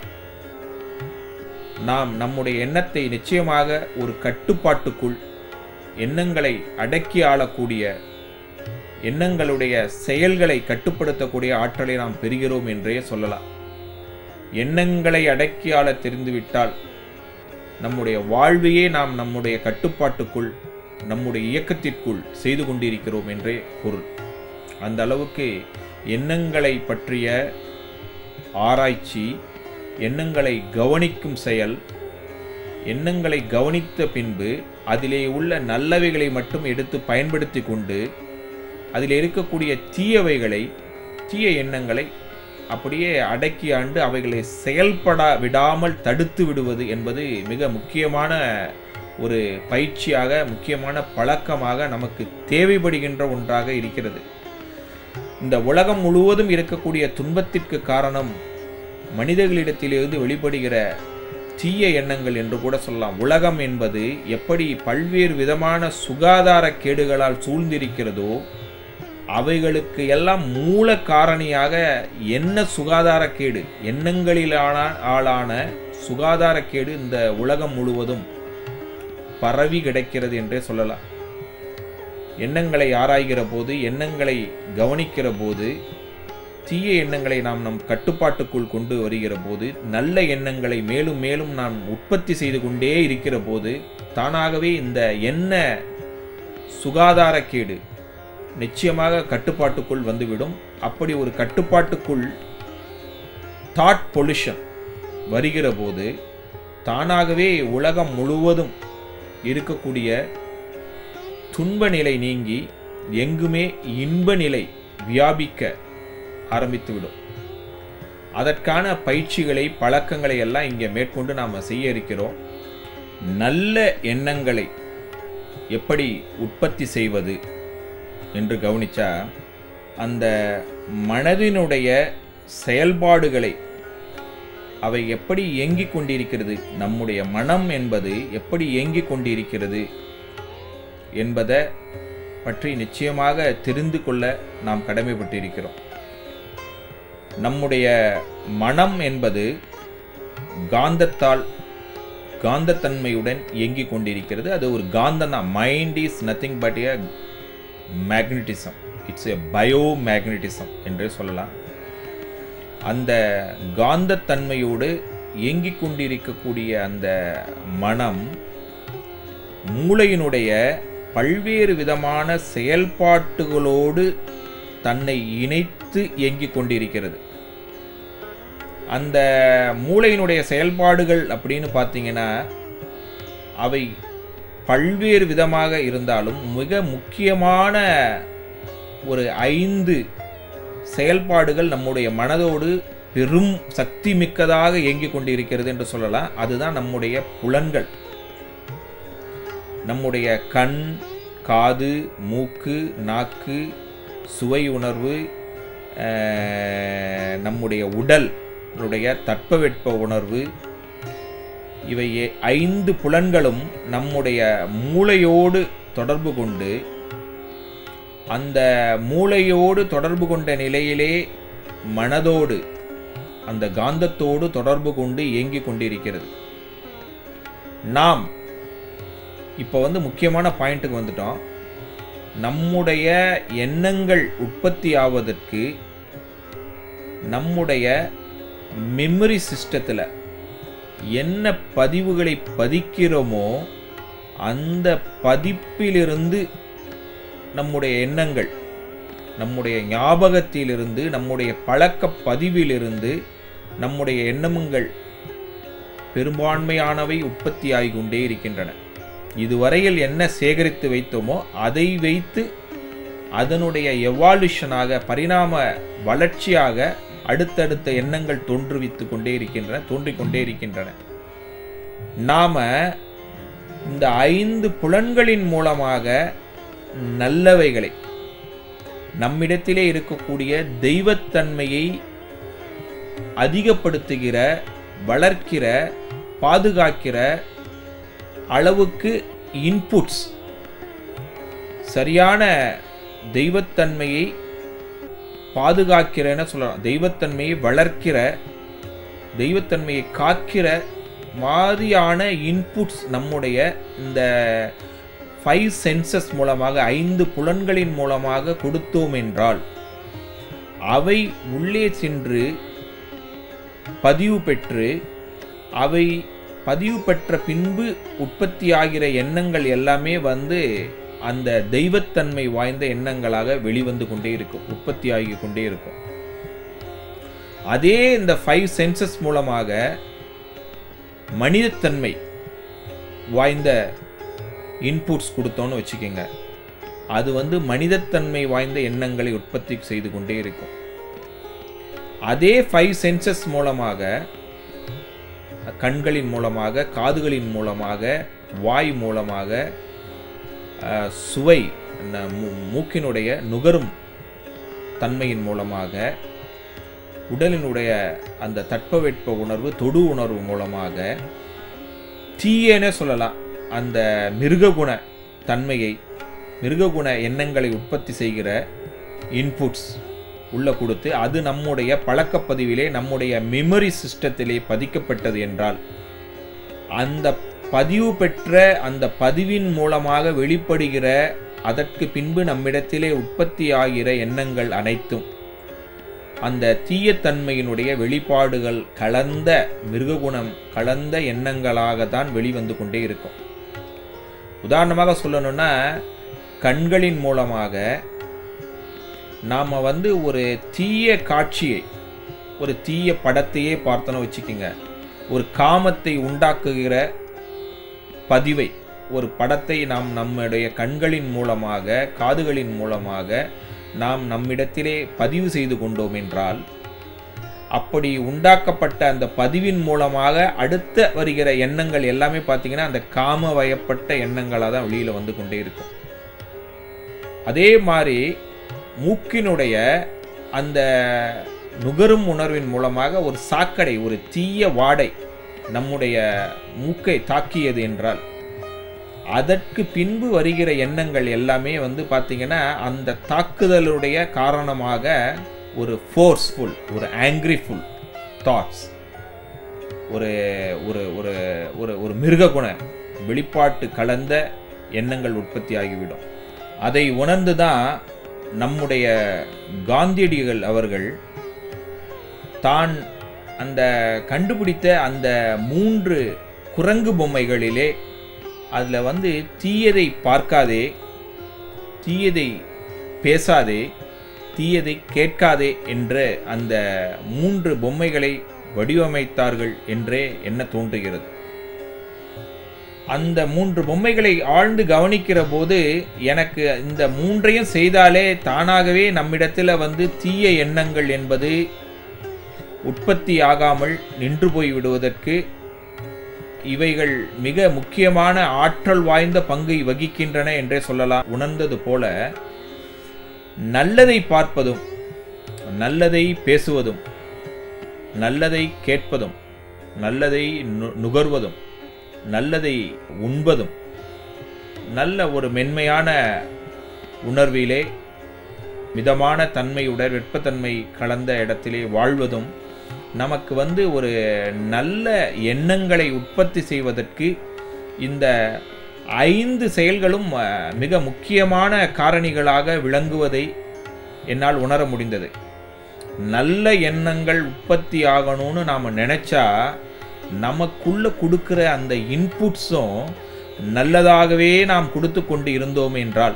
நாம் நம்முடைய எண்ணத்தை நிச்சயமாக ஒரு கட்டுப்பாட்டுக்குள் எண்ணங்களை அடக்கி ஆளக்கூடிய எண்ணங்களுடைய செயல்களை கட்டுப்படுத்தக்கூடிய ஆற்றலை நாம் பெறுகிறோம் என்றே சொல்லலாம் எண்ணங்களை அடக்கி ஆள தெரிந்துவிட்டால் நம்முடைய வாழ்வையே நாம் நம்முடைய கட்டுப்பாட்டுக்குள் நம்முடைய இயக்கத்திற்குள் செய்து கொண்டிருக்கிறோம் என்றே பொருள் அந்த அளவுக்கு எண்ணங்களை பற்றிய ஆராய்ச்சி எண்ணங்களை கவனிக்கும் செயல் எண்ணங்களை கவனித்த பின்பு அதிலே உள்ள நல்லவைகளை மட்டும் எடுத்து பயன்படுத்தி கொண்டு அதில் இருக்கக்கூடிய தீயவைகளை தீய எண்ணங்களை அப்படியே அடக்கி ஆண்டு அவைகளை செயல்பட விடாமல் தடுத்து விடுவது என்பது மிக முக்கியமான ஒரு பயிற்சியாக முக்கியமான பழக்கமாக நமக்கு தேவைப்படுகின்ற ஒன்றாக இருக்கிறது இந்த உலகம் முழுவதும் இருக்கக்கூடிய துன்பத்திற்கு காரணம் மனிதர்களிடத்திலிருந்து வெளிப்படுகிற தீய எண்ணங்கள் என்று கூட சொல்லலாம் உலகம் என்பது எப்படி பல்வேறு விதமான சுகாதார கேடுகளால் சூழ்ந்திருக்கிறதோ அவைகளுக்கு எல்லாம் மூல காரணியாக என்ன சுகாதார கேடு எண்ணங்களிலான ஆளான சுகாதார கேடு இந்த உலகம் முழுவதும் பரவி கிடக்கிறது என்றே சொல்லலாம் எண்ணங்களை ஆராய்கிற போது எண்ணங்களை கவனிக்கிற போது தீய எண்ணங்களை நாம் நம் கட்டுப்பாட்டுக்குள் கொண்டு வருகிற போது நல்ல எண்ணங்களை மேலும் மேலும் நாம் உற்பத்தி செய்து கொண்டே இருக்கிற போது தானாகவே இந்த எண்ண சுகாதாரக்கேடு நிச்சயமாக கட்டுப்பாட்டுக்குள் வந்துவிடும் அப்படி ஒரு கட்டுப்பாட்டுக்குள் தாட் பொல்யூஷன் வருகிற போது தானாகவே உலகம் முழுவதும் இருக்கக்கூடிய துன்ப நிலை நீங்கி எங்குமே இன்ப நிலை வியாபிக்க ஆரம்பித்துவிடும் அதற்கான பயிற்சிகளை பழக்கங்களை எல்லாம் இங்கே மேற்கொண்டு நாம் செய்ய இருக்கிறோம் நல்ல எண்ணங்களை எப்படி உற்பத்தி செய்வது என்று கவனிச்சா அந்த மனதினுடைய செயல்பாடுகளை அவை எப்படி இயங்கிக் கொண்டிருக்கிறது நம்முடைய மனம் என்பது எப்படி இயங்கிக் கொண்டிருக்கிறது என்பதை பற்றி நிச்சயமாக தெரிந்து கொள்ள நாம் கடமைப்பட்டிருக்கிறோம் நம்முடைய மனம் என்பது காந்தத்தால் காந்தத்தன்மையுடன் இயங்கிக் கொண்டிருக்கிறது அது ஒரு காந்தனா mind is nothing but a magnetism it's a bio magnetism என்றே சொல்லலாம் அந்த காந்தத்தன்மையோடு இயங்கிக் கொண்டிருக்கக்கூடிய அந்த மனம் மூளையினுடைய பல்வேறு விதமான செயல்பாட்டுகளோடு தன்னை இணைத்து இயங்கிக் கொண்டிருக்கிறது அந்த மூளையினுடைய செயல்பாடுகள் அப்படின்னு பார்த்தீங்கன்னா அவை பல்வேறு விதமாக இருந்தாலும் மிக முக்கியமான ஒரு ஐந்து செயல்பாடுகள் நம்முடைய மனதோடு பெரும் சக்தி மிக்கதாக இயங்கிக் கொண்டிருக்கிறது என்று சொல்லலாம் அதுதான் நம்முடைய புலன்கள் நம்முடைய கண் காது மூக்கு நாக்கு சுவை உணர்வு அஹ், நம்முடைய உடல் உடைய தட்பவெட்ப உணர்வு இவை ஏ- ஐந்து புலன்களும் நம்முடைய மூளையோடு தொடர்பு கொண்டு அந்த மூளையோடு தொடர்பு கொண்ட நிலையிலே மனதோடு அந்த காந்தத்தோடு தொடர்பு கொண்டு இயங்கிக் கொண்டிருக்கிறது நாம் இப்போ வந்து முக்கியமான பாயிண்ட்டுக்கு வந்துட்டோம் நம்முடைய எண்ணங்கள் உற்பத்தி ஆவதற்கு நம்முடைய மெமரி சிஸ்டத்தில் என்ன பதிவுகளை பதிக்கிறோமோ அந்த பதிப்பிலிருந்து நம்முடைய எண்ணங்கள் நம்முடைய ஞாபகத்திலிருந்து நம்முடைய பழக்க பதிவிலிருந்து நம்முடைய எண்ணங்கள் பெரும்பான்மையானவை உற்பத்தியாகிக் கொண்டே இருக்கின்றன இதுவரையில் என்ன சேகரித்து வைத்தோமோ அதை வைத்து அதனுடைய எவால்யூஷனாக பரிணாம வளர்ச்சியாக அடுத்தடுத்த எண்ணங்கள் தோன்றுவித்துக் கொண்டே இருக்கின்றன தோன்றிக் கொண்டே இருக்கின்றன நாம இந்த ஐந்து புலன்களின் மூலமாக நல்லவைகளை நம்மிடத்திலே இருக்கக்கூடிய தெய்வத்தன்மையை அதிகப்படுத்துகிற வளர்க்கிற பாதுகாக்கிற அளவுக்கு இன்புட்ஸ் சரியான தெய்வத்தன்மையை பாதுகாக்கிறேன்னு சொல்லலாம் தெய்வத்தன்மையை வளர்க்கிற தெய்வத்தன்மையை காக்கிற மாதிரியான இன்புட்ஸ் நம்முடைய இந்த ஃபைவ் சென்சஸ் மூலமாக ஐந்து புலன்களின் மூலமாக கொடுத்தோம் என்றால் அவை உள்ளே சென்று பதிவு பெற்று அவை பதிவு பெற்ற பின்பு உற்பத்தியாகிற எண்ணங்கள் எல்லாமே வந்து அந்த தெய்வத்தன்மை வாய்ந்த எண்ணங்களாக வெளிவந்து கொண்டே இருக்கும் உற்பத்தி ஆகி கொண்டே இருக்கும் அதே இந்த ஃபைவ் சென்சஸ் மூலமாக மனிதத்தன்மை வாய்ந்த இன்புட்ஸ் கொடுத்தோன்னு வச்சுக்கோங்க அது வந்து மனிதத்தன்மை வாய்ந்த எண்ணங்களை உற்பத்தி செய்து கொண்டே இருக்கும் அதே ஃபைவ் சென்சஸ் மூலமாக கண்களின் மூலமாக காதுகளின் மூலமாக வாய் மூலமாக அஹ், சுவை ந- மூ- மூக்கினுடைய நுகரும் தன்மையின் மூலமாக உடலினுடைய அந்த தட்பவெட்ப உணர்வு தொடு உணர்வு மூலமாக தீயனே சொல்லலாம் அந்த மிருககுண தன்மையை மிருககுண எண்ணங்களை உற்பத்தி செய்கிற இன்புட்ஸ் உள்ள கொடுத்து அது நம்முடைய பழக்கப்பதிவிலே நம்முடைய மெமரி சிஸ்டத்திலே பதிக்கப்பட்டது என்றால் அந்த பதிவு பெற்ற அந்த பதிவின் மூலமாக வெளிப்படுகிற அதற்கு பின்பு நம்மிடத்திலே உற்பத்தி ஆகிற எண்ணங்கள் அனைத்தும் அந்த தீயத்தன்மையினுடைய வெளிப்பாடுகள் கலந்த மிருககுணம் கலந்த எண்ணங்களாக தான் வெளிவந்து கொண்டே இருக்கும் உதாரணமாக சொல்லணும்னா கண்களின் மூலமாக நாம் வந்து ஒரு தீய காட்சியை ஒரு தீய படத்தையே பார்த்தோன்னு வச்சுக்கோங்க ஒரு காமத்தை உண்டாக்குகிற பதிவை ஒரு படத்தை நாம் நம்முடைய கண்களின் மூலமாக காதுகளின் மூலமாக நாம் நம்மிடத்திலே பதிவு செய்து கொண்டோம் என்றால் அப்படி உண்டாக்கப்பட்ட அந்த பதிவின் மூலமாக அடுத்த வருகிற எண்ணங்கள் எல்லாமே பார்த்தீங்கன்னா அந்த காம வயப்பட்ட எண்ணங்களாக தான் வெளியில் வந்து கொண்டே இருக்கும் அதே மாதிரி மூக்கினுடைய அந்த நுகரும் உணர்வின் மூலமாக ஒரு சாக்கடை ஒரு தீய வாடை நம்முடைய மூக்கை தாக்கியது என்றால் அதற்கு பின்பு வருகிற எண்ணங்கள் எல்லாமே வந்து பார்த்தீங்கன்னா அந்த தாக்குதலுடைய காரணமாக ஒரு ஃபோர்ஸ்ஃபுல் ஒரு ஆங்க்ரிஃபுல் தாட்ஸ் ஒரு ஒரு ஒரு ஒரு ஒரு மிருககுண வெளிப்பாட்டு கலந்த எண்ணங்கள் உற்பத்தி ஆகிவிடும் அதை உணர்ந்து தான் நம்முடைய காந்தியடிகள் அவர்கள் தான் அந்த கண்டுபிடித்த அந்த மூன்று குரங்கு பொம்மைகளிலே அதில் வந்து தீயதை பார்க்காதே தீயதை பேசாதே தீயதை கேட்காதே என்ற அந்த மூன்று பொம்மைகளை வடிவமைத்தார்கள் என்றே என்ன தோன்றுகிறது அந்த மூன்று பொம்மைகளை ஆழ்ந்து கவனிக்கிற போது எனக்கு இந்த மூன்றையும் செய்தாலே தானாகவே நம்மிடத்தில் வந்து தீய எண்ணங்கள் என்பது உற்பத்தி ஆகாமல் நின்று போய் விடுவதற்கு இவைகள் மிக முக்கியமான ஆற்றல் வாய்ந்த பங்கை வகிக்கின்றன என்றே சொல்லலாம் உணர்ந்தது போல நல்லதை பார்ப்பதும் நல்லதை பேசுவதும் நல்லதை கேட்பதும் நல்லதை நு- நுகர்வதும் நல்லதை உண்பதும் நல்ல ஒரு மென்மையான உணர்விலே மிதமான தன்மையுடன் வெப்பத்தன்மை கலந்த இடத்திலே வாழ்வதும் நமக்கு வந்து ஒரு நல்ல எண்ணங்களை உற்பத்தி செய்வதற்கு இந்த ஐந்து செயல்களும் அஹ், மிக முக்கியமான காரணிகளாக விளங்குவதை என்னால் உணர முடிந்தது நல்ல எண்ணங்கள் உற்பத்தி ஆகணும்னு நாம் நினச்சா நமக்குள்ள கொடுக்கிற அந்த இன்புட்ஸும் நல்லதாகவே நாம் கொடுத்து கொண்டு இருந்தோம் என்றால்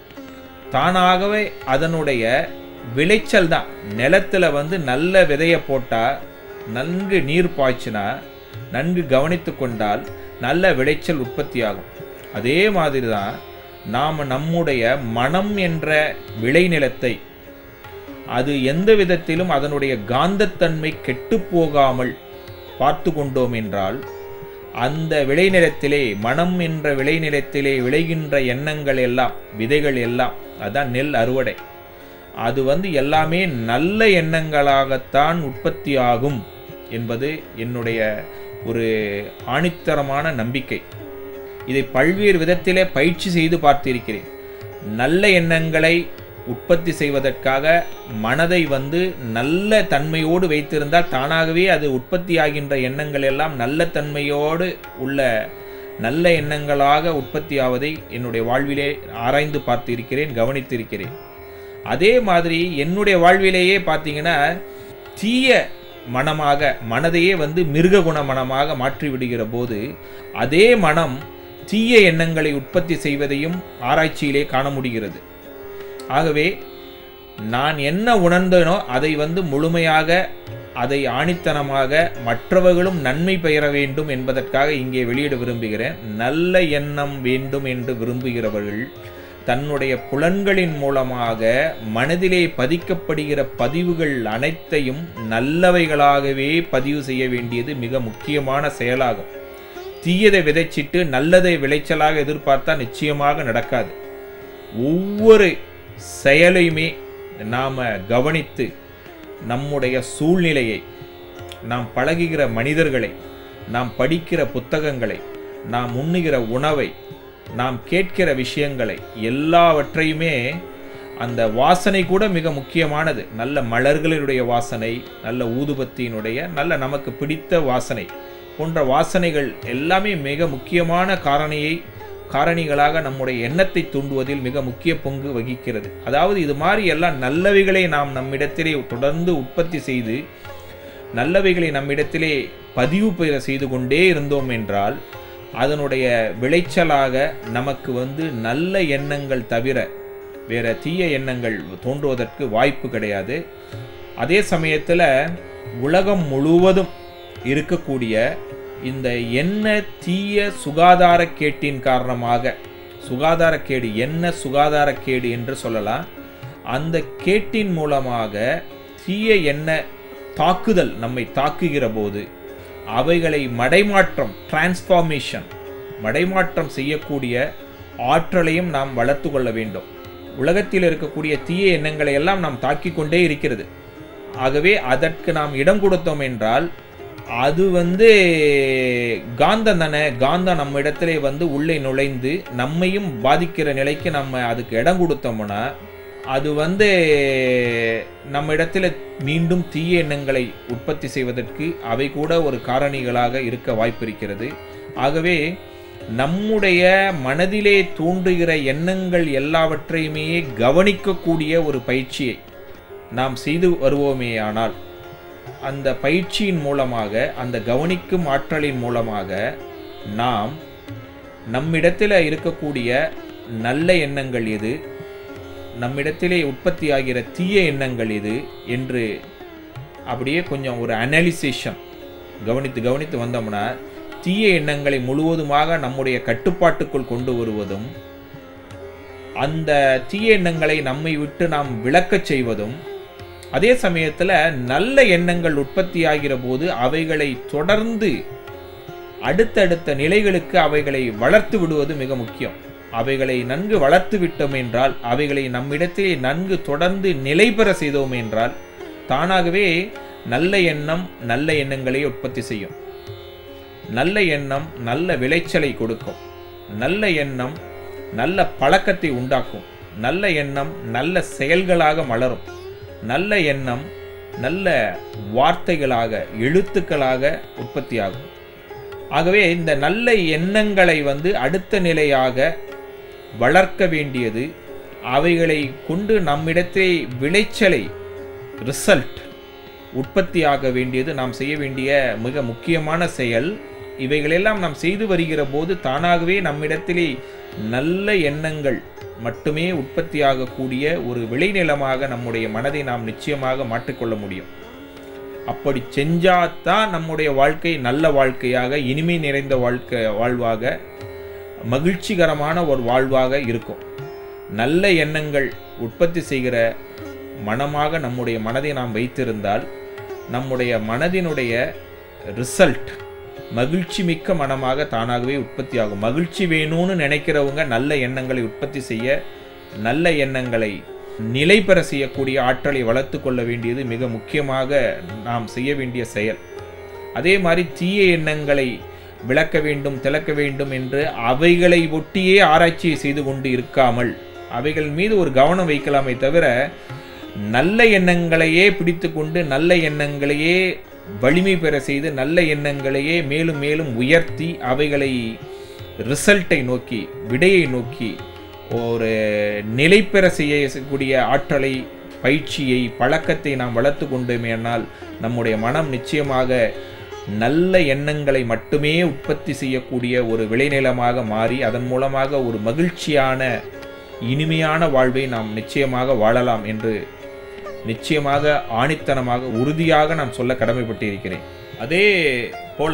தானாகவே அதனுடைய விளைச்சல் தான் நிலத்துல வந்து நல்ல விதையை போட்டால் நன்கு நீர் பாய்ச்சினா நன்கு கவனித்து கொண்டால் நல்ல விளைச்சல் உற்பத்தியாகும் அதே மாதிரி தான் நாம் நம்முடைய மனம் என்ற விளைநிலத்தை அது எந்த விதத்திலும் அதனுடைய காந்தத்தன்மை கெட்டுப் போகாமல் பார்த்து கொண்டோம் என்றால் அந்த விளைநிலத்திலே மனம் என்ற விளைநிலத்திலே விளைகின்ற எண்ணங்கள் எல்லாம் விதைகள் எல்லாம் அதான் நெல் அறுவடை அது வந்து எல்லாமே நல்ல எண்ணங்களாகத்தான் உற்பத்தி ஆகும் என்பது என்னுடைய ஒரு ஆணித்தரமான நம்பிக்கை இதை பல்வேறு விதத்திலே பயிற்சி செய்து பார்த்திருக்கிறேன் நல்ல எண்ணங்களை உற்பத்தி செய்வதற்காக மனதை வந்து நல்ல தன்மையோடு வைத்திருந்தால் தானாகவே அது உற்பத்தியாகின்ற எண்ணங்கள் எல்லாம் நல்ல தன்மையோடு உள்ள நல்ல எண்ணங்களாக உற்பத்தியாவதை என்னுடைய வாழ்விலே ஆராய்ந்து பார்த்திருக்கிறேன் கவனித்திருக்கிறேன் அதே மாதிரி என்னுடைய வாழ்விலேயே பார்த்தீங்கன்னா தீய மனமாக மனதையே வந்து மிருக குண மனமாக மாற்றி விடுகிற போது அதே மனம் தீய எண்ணங்களை உற்பத்தி செய்வதையும் ஆராய்ச்சியிலே காண முடிகிறது ஆகவே நான் என்ன உணர்ந்தனோ அதை வந்து முழுமையாக அதை ஆணித்தனமாக மற்றவர்களும் நன்மை பெற வேண்டும் என்பதற்காக இங்கே வெளியிட விரும்புகிறேன் நல்ல எண்ணம் வேண்டும் என்று விரும்புகிறவர்கள் தன்னுடைய புலன்களின் மூலமாக மனதிலே பதிக்கப்படுகிற பதிவுகள் அனைத்தையும் நல்லவைகளாகவே பதிவு செய்ய வேண்டியது மிக முக்கியமான செயலாகும் தீயதை விதைச்சிட்டு நல்லதை விளைச்சலாக எதிர்பார்த்தா நிச்சயமாக நடக்காது ஒவ்வொரு செயலையுமே நாம் கவனித்து நம்முடைய சூழ்நிலையை நாம் பழகுகிற மனிதர்களை நாம் படிக்கிற புத்தகங்களை நாம் உண்ணுகிற உணவை நாம் கேட்கிற விஷயங்களை எல்லாவற்றையுமே அந்த வாசனை கூட மிக முக்கியமானது நல்ல மலர்களினுடைய வாசனை நல்ல ஊதுபத்தியினுடைய நல்ல நமக்கு பிடித்த வாசனை போன்ற வாசனைகள் எல்லாமே மிக முக்கியமான காரணியை காரணிகளாக நம்முடைய எண்ணத்தை தூண்டுவதில் மிக முக்கிய பங்கு வகிக்கிறது அதாவது இது மாதிரி எல்லாம் நல்லவைகளை நாம் நம்மிடத்திலே தொடர்ந்து உற்பத்தி செய்து நல்லவைகளை நம்மிடத்திலே பதிவு பெற செய்து கொண்டே இருந்தோம் என்றால் அதனுடைய விளைச்சலாக நமக்கு வந்து நல்ல எண்ணங்கள் தவிர வேற தீய எண்ணங்கள் தோன்றுவதற்கு வாய்ப்பு கிடையாது அதே சமயத்தில் உலகம் முழுவதும் இருக்கக்கூடிய இந்த என்ன தீய சுகாதார கேட்டின் காரணமாக சுகாதாரக்கேடு என்ன சுகாதாரக்கேடு என்று சொல்லலாம் அந்த கேட்டின் மூலமாக தீய எண்ண தாக்குதல் நம்மை தாக்குகிற போது அவைகளை மடைமாற்றம் டிரான்ஸ்ஃபார்மேஷன் மடைமாற்றம் செய்யக்கூடிய ஆற்றலையும் நாம் வளர்த்து கொள்ள வேண்டும் உலகத்தில் இருக்கக்கூடிய தீய எண்ணங்களை எல்லாம் நாம் தாக்கிக் கொண்டே இருக்கிறது ஆகவே அதற்கு நாம் இடம் கொடுத்தோம் என்றால் அது வந்து காந்தம் தானே காந்தம் நம்ம இடத்துல வந்து உள்ளே நுழைந்து நம்மையும் பாதிக்கிற நிலைக்கு நம்ம அதுக்கு இடம் கொடுத்தோம்னா அது வந்து நம்ம இடத்துல மீண்டும் தீய எண்ணங்களை உற்பத்தி செய்வதற்கு அவை கூட ஒரு காரணிகளாக இருக்க வாய்ப்பிருக்கிறது ஆகவே நம்முடைய மனதிலே தோன்றுகிற எண்ணங்கள் எல்லாவற்றையுமே கவனிக்கக்கூடிய ஒரு பயிற்சியை நாம் செய்து வருவோமேயானால் அந்த பயிற்சியின் மூலமாக அந்த கவனிக்கும் ஆற்றலின் மூலமாக நாம் நம்மிடத்தில் இருக்கக்கூடிய நல்ல எண்ணங்கள் எது நம்மிடத்திலே உற்பத்தியாகிற தீய எண்ணங்கள் எது என்று அப்படியே கொஞ்சம் ஒரு அனாலிசேஷன் கவனித்து கவனித்து வந்தோம்னா தீய எண்ணங்களை முழுவதுமாக நம்முடைய கட்டுப்பாட்டுக்குள் கொண்டு வருவதும் அந்த தீய எண்ணங்களை நம்மை விட்டு நாம் விளக்கச் செய்வதும் அதே சமயத்தில் நல்ல எண்ணங்கள் உற்பத்தியாகிற போது அவைகளை தொடர்ந்து அடுத்தடுத்த நிலைகளுக்கு அவைகளை வளர்த்து விடுவது மிக முக்கியம் அவைகளை நன்கு வளர்த்து விட்டோம் என்றால் அவைகளை நம்மிடத்திலே நன்கு தொடர்ந்து நிலை பெற செய்தோம் என்றால் தானாகவே நல்ல எண்ணம் நல்ல எண்ணங்களை உற்பத்தி செய்யும் நல்ல எண்ணம் நல்ல விளைச்சலை கொடுக்கும் நல்ல எண்ணம் நல்ல பழக்கத்தை உண்டாக்கும் நல்ல எண்ணம் நல்ல செயல்களாக மலரும் நல்ல எண்ணம் நல்ல வார்த்தைகளாக எழுத்துக்களாக உற்பத்தியாகும் ஆகவே இந்த நல்ல எண்ணங்களை வந்து அடுத்த நிலையாக வளர்க்க வேண்டியது அவைகளை கொண்டு நம்மிடத்தே விளைச்சலை ரிசல்ட் உற்பத்தியாக வேண்டியது நாம் செய்ய வேண்டிய மிக முக்கியமான செயல் இவைகளெல்லாம் நாம் செய்து வருகிற போது தானாகவே நம்மிடத்திலே நல்ல எண்ணங்கள் மட்டுமே உற்பத்தியாகக்கூடிய ஒரு விளைநிலமாக நம்முடைய மனதை நாம் நிச்சயமாக மாற்றிக்கொள்ள முடியும் அப்படி செஞ்சாதான் நம்முடைய வாழ்க்கை நல்ல வாழ்க்கையாக இனிமை நிறைந்த வாழ்க்கை வாழ்வாக மகிழ்ச்சிகரமான ஒரு வாழ்வாக இருக்கும் நல்ல எண்ணங்கள் உற்பத்தி செய்கிற மனமாக நம்முடைய மனதை நாம் வைத்திருந்தால் நம்முடைய மனதினுடைய ரிசல்ட் மகிழ்ச்சி மிக்க மனமாக தானாகவே உற்பத்தி ஆகும் மகிழ்ச்சி வேணும்னு நினைக்கிறவங்க நல்ல எண்ணங்களை உற்பத்தி செய்ய நல்ல எண்ணங்களை நிலை பெற செய்யக்கூடிய ஆற்றலை வளர்த்து கொள்ள வேண்டியது மிக முக்கியமாக நாம் செய்ய வேண்டிய செயல் அதே மாதிரி தீய எண்ணங்களை விளக்க வேண்டும் திளக்க வேண்டும் என்று அவைகளை ஒட்டியே ஆராய்ச்சியை செய்து கொண்டு இருக்காமல் அவைகள் மீது ஒரு கவனம் வைக்கலாமே தவிர நல்ல எண்ணங்களையே பிடித்து கொண்டு நல்ல எண்ணங்களையே வலிமை பெற செய்து நல்ல எண்ணங்களையே மேலும் மேலும் உயர்த்தி அவைகளை ரிசல்ட்டை நோக்கி விடையை நோக்கி ஒரு நிலை பெற செய்யக்கூடிய ஆற்றலை பயிற்சியை பழக்கத்தை நாம் வளர்த்து கொண்டோமேனால் நம்முடைய மனம் நிச்சயமாக நல்ல எண்ணங்களை மட்டுமே உற்பத்தி செய்யக்கூடிய ஒரு விளைநிலமாக மாறி அதன் மூலமாக ஒரு மகிழ்ச்சியான இனிமையான வாழ்வை நாம் நிச்சயமாக வாழலாம் என்று நிச்சயமாக ஆணித்தனமாக உறுதியாக நான் சொல்ல கடமைப்பட்டு இருக்கிறேன் அதே போல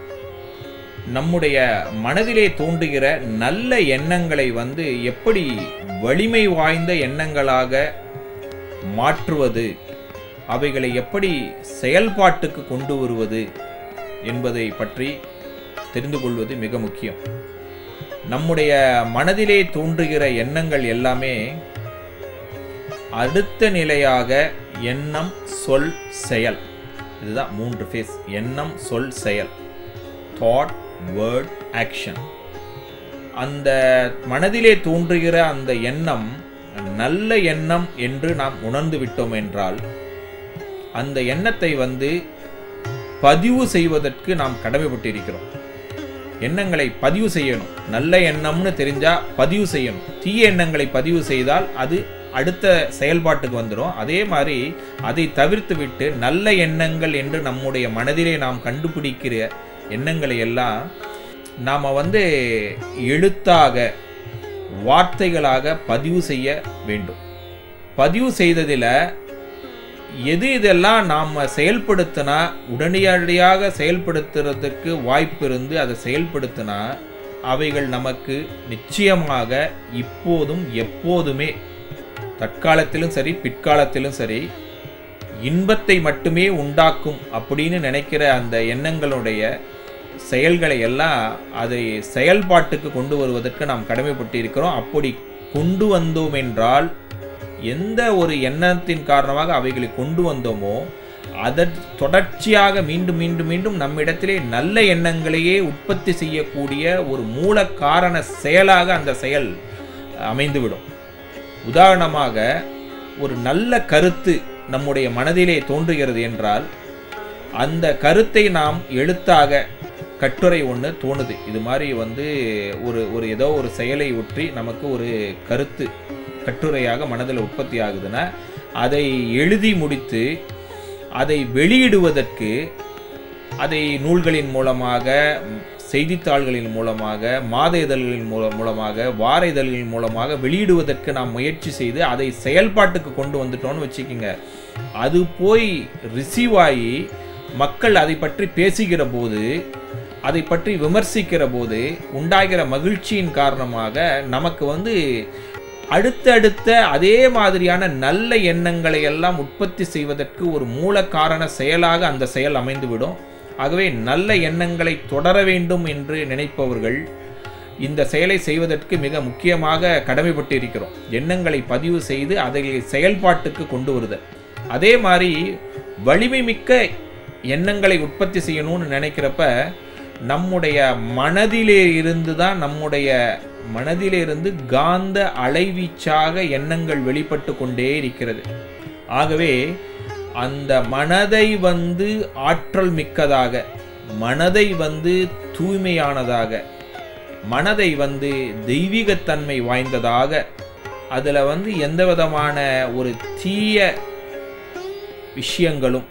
நம்முடைய மனதிலே தோன்றுகிற நல்ல எண்ணங்களை வந்து எப்படி வலிமை வாய்ந்த எண்ணங்களாக மாற்றுவது அவைகளை எப்படி செயல்பாட்டுக்கு கொண்டு வருவது என்பதை பற்றி தெரிந்து கொள்வது மிக முக்கியம் நம்முடைய மனதிலே தோன்றுகிற எண்ணங்கள் எல்லாமே அடுத்த நிலையாக எண்ணம் சொல் செயல் இதுதான் மூன்று ஃபேஸ் எண்ணம் சொல் செயல் தாட் வேர்ட் ஆக்ஷன் அந்த மனதிலே தோன்றுகிற அந்த எண்ணம் நல்ல எண்ணம் என்று நாம் உணர்ந்து விட்டோம் என்றால் அந்த எண்ணத்தை வந்து பதிவு செய்வதற்கு நாம் கடமைப்பட்டிருக்கிறோம் எண்ணங்களை பதிவு செய்யணும் நல்ல எண்ணம்னு தெரிஞ்சா பதிவு செய்யணும் தீய எண்ணங்களை பதிவு செய்தால் அது அடுத்த செயல்பாட்டுக்கு வந்துடும் அதே மாதிரி அதை தவிர்த்து விட்டு நல்ல எண்ணங்கள் என்று நம்முடைய மனதிலே நாம் கண்டுபிடிக்கிற எண்ணங்களை எல்லாம் நாம் வந்து எழுத்தாக வார்த்தைகளாக பதிவு செய்ய வேண்டும் பதிவு செய்ததில் எது இதெல்லாம் நாம் செயல்படுத்தினா உடனடியாக செயல்படுத்துறதுக்கு வாய்ப்பு இருந்து அதை செயல்படுத்தினா அவைகள் நமக்கு நிச்சயமாக இப்போதும் எப்போதுமே தற்காலத்திலும் சரி பிற்காலத்திலும் சரி இன்பத்தை மட்டுமே உண்டாக்கும் அப்படின்னு நினைக்கிற அந்த எண்ணங்களுடைய செயல்களை எல்லாம் அதை செயல்பாட்டுக்கு கொண்டு வருவதற்கு நாம் கடமைப்பட்டு இருக்கிறோம் அப்படி கொண்டு வந்தோம் என்றால் எந்த ஒரு எண்ணத்தின் காரணமாக அவைகளை கொண்டு வந்தோமோ அதன் தொடர்ச்சியாக மீண்டும் மீண்டும் மீண்டும் நம்மிடத்திலே நல்ல எண்ணங்களையே உற்பத்தி செய்யக்கூடிய ஒரு மூல காரண செயலாக அந்த செயல் அமைந்துவிடும் உதாரணமாக ஒரு நல்ல கருத்து நம்முடைய மனதிலே தோன்றுகிறது என்றால் அந்த கருத்தை நாம் எழுத்தாக கட்டுரை ஒன்று தோணுது இது மாதிரி வந்து ஒரு ஒரு ஏதோ ஒரு செயலை ஒற்றி நமக்கு ஒரு கருத்து கட்டுரையாக மனதில் உற்பத்தி ஆகுதுன்னா அதை எழுதி முடித்து அதை வெளியிடுவதற்கு அதை நூல்களின் மூலமாக செய்தித்தாள்களின் மூலமாக மாத இதழ்களின் மூல மூலமாக வார இதழ்களின் மூலமாக வெளியிடுவதற்கு நாம் முயற்சி செய்து அதை செயல்பாட்டுக்கு கொண்டு வந்துட்டோம்னு வச்சுக்கோங்க அது போய் ரிசீவ் ஆகி மக்கள் அதை பற்றி பேசுகிற போது அதை பற்றி விமர்சிக்கிற போது உண்டாகிற மகிழ்ச்சியின் காரணமாக நமக்கு வந்து அடுத்தடுத்த அதே மாதிரியான நல்ல எண்ணங்களை எல்லாம் உற்பத்தி செய்வதற்கு ஒரு மூல காரண செயலாக அந்த செயல் அமைந்துவிடும் ஆகவே நல்ல எண்ணங்களை தொடர வேண்டும் என்று நினைப்பவர்கள் இந்த செயலை செய்வதற்கு மிக முக்கியமாக கடமைப்பட்டு இருக்கிறோம் எண்ணங்களை பதிவு செய்து அதை செயல்பாட்டுக்கு கொண்டு வருதல் அதே மாதிரி வலிமை மிக்க எண்ணங்களை உற்பத்தி செய்யணும்னு நினைக்கிறப்ப நம்முடைய மனதிலே இருந்து தான் நம்முடைய மனதிலிருந்து காந்த அலைவீச்சாக எண்ணங்கள் வெளிப்பட்டு கொண்டே இருக்கிறது ஆகவே அந்த மனதை வந்து ஆற்றல் மிக்கதாக மனதை வந்து தூய்மையானதாக மனதை வந்து தெய்வீகத்தன்மை வாய்ந்ததாக அதில் வந்து எந்த விதமான ஒரு தீய விஷயங்களும்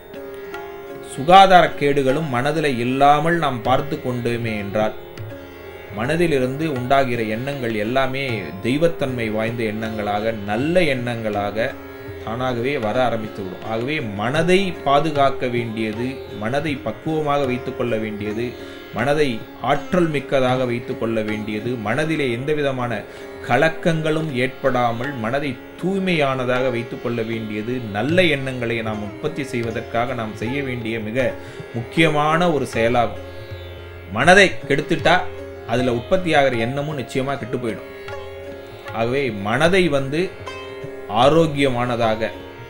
சுகாதாரக்கேடுகளும் மனதில் இல்லாமல் நாம் பார்த்து கொண்டோமே என்றால் மனதிலிருந்து உண்டாகிற எண்ணங்கள் எல்லாமே தெய்வத்தன்மை வாய்ந்த எண்ணங்களாக நல்ல எண்ணங்களாக தானாகவே வர ஆரம்பித்து விடும் ஆகவே மனதை பாதுகாக்க வேண்டியது மனதை பக்குவமாக வைத்துக்கொள்ள வேண்டியது மனதை ஆற்றல் மிக்கதாக வைத்துக்கொள்ள வேண்டியது மனதிலே எந்த விதமான கலக்கங்களும் ஏற்படாமல் மனதை தூய்மையானதாக வைத்துக்கொள்ள வேண்டியது நல்ல எண்ணங்களை நாம் உற்பத்தி செய்வதற்காக நாம் செய்ய வேண்டிய மிக முக்கியமான ஒரு செயலாகும் மனதை கெடுத்துட்டா அதில் உற்பத்தியாகிற எண்ணமும் நிச்சயமாக கெட்டு போயிடும் ஆகவே மனதை வந்து ஆரோக்கியமானதாக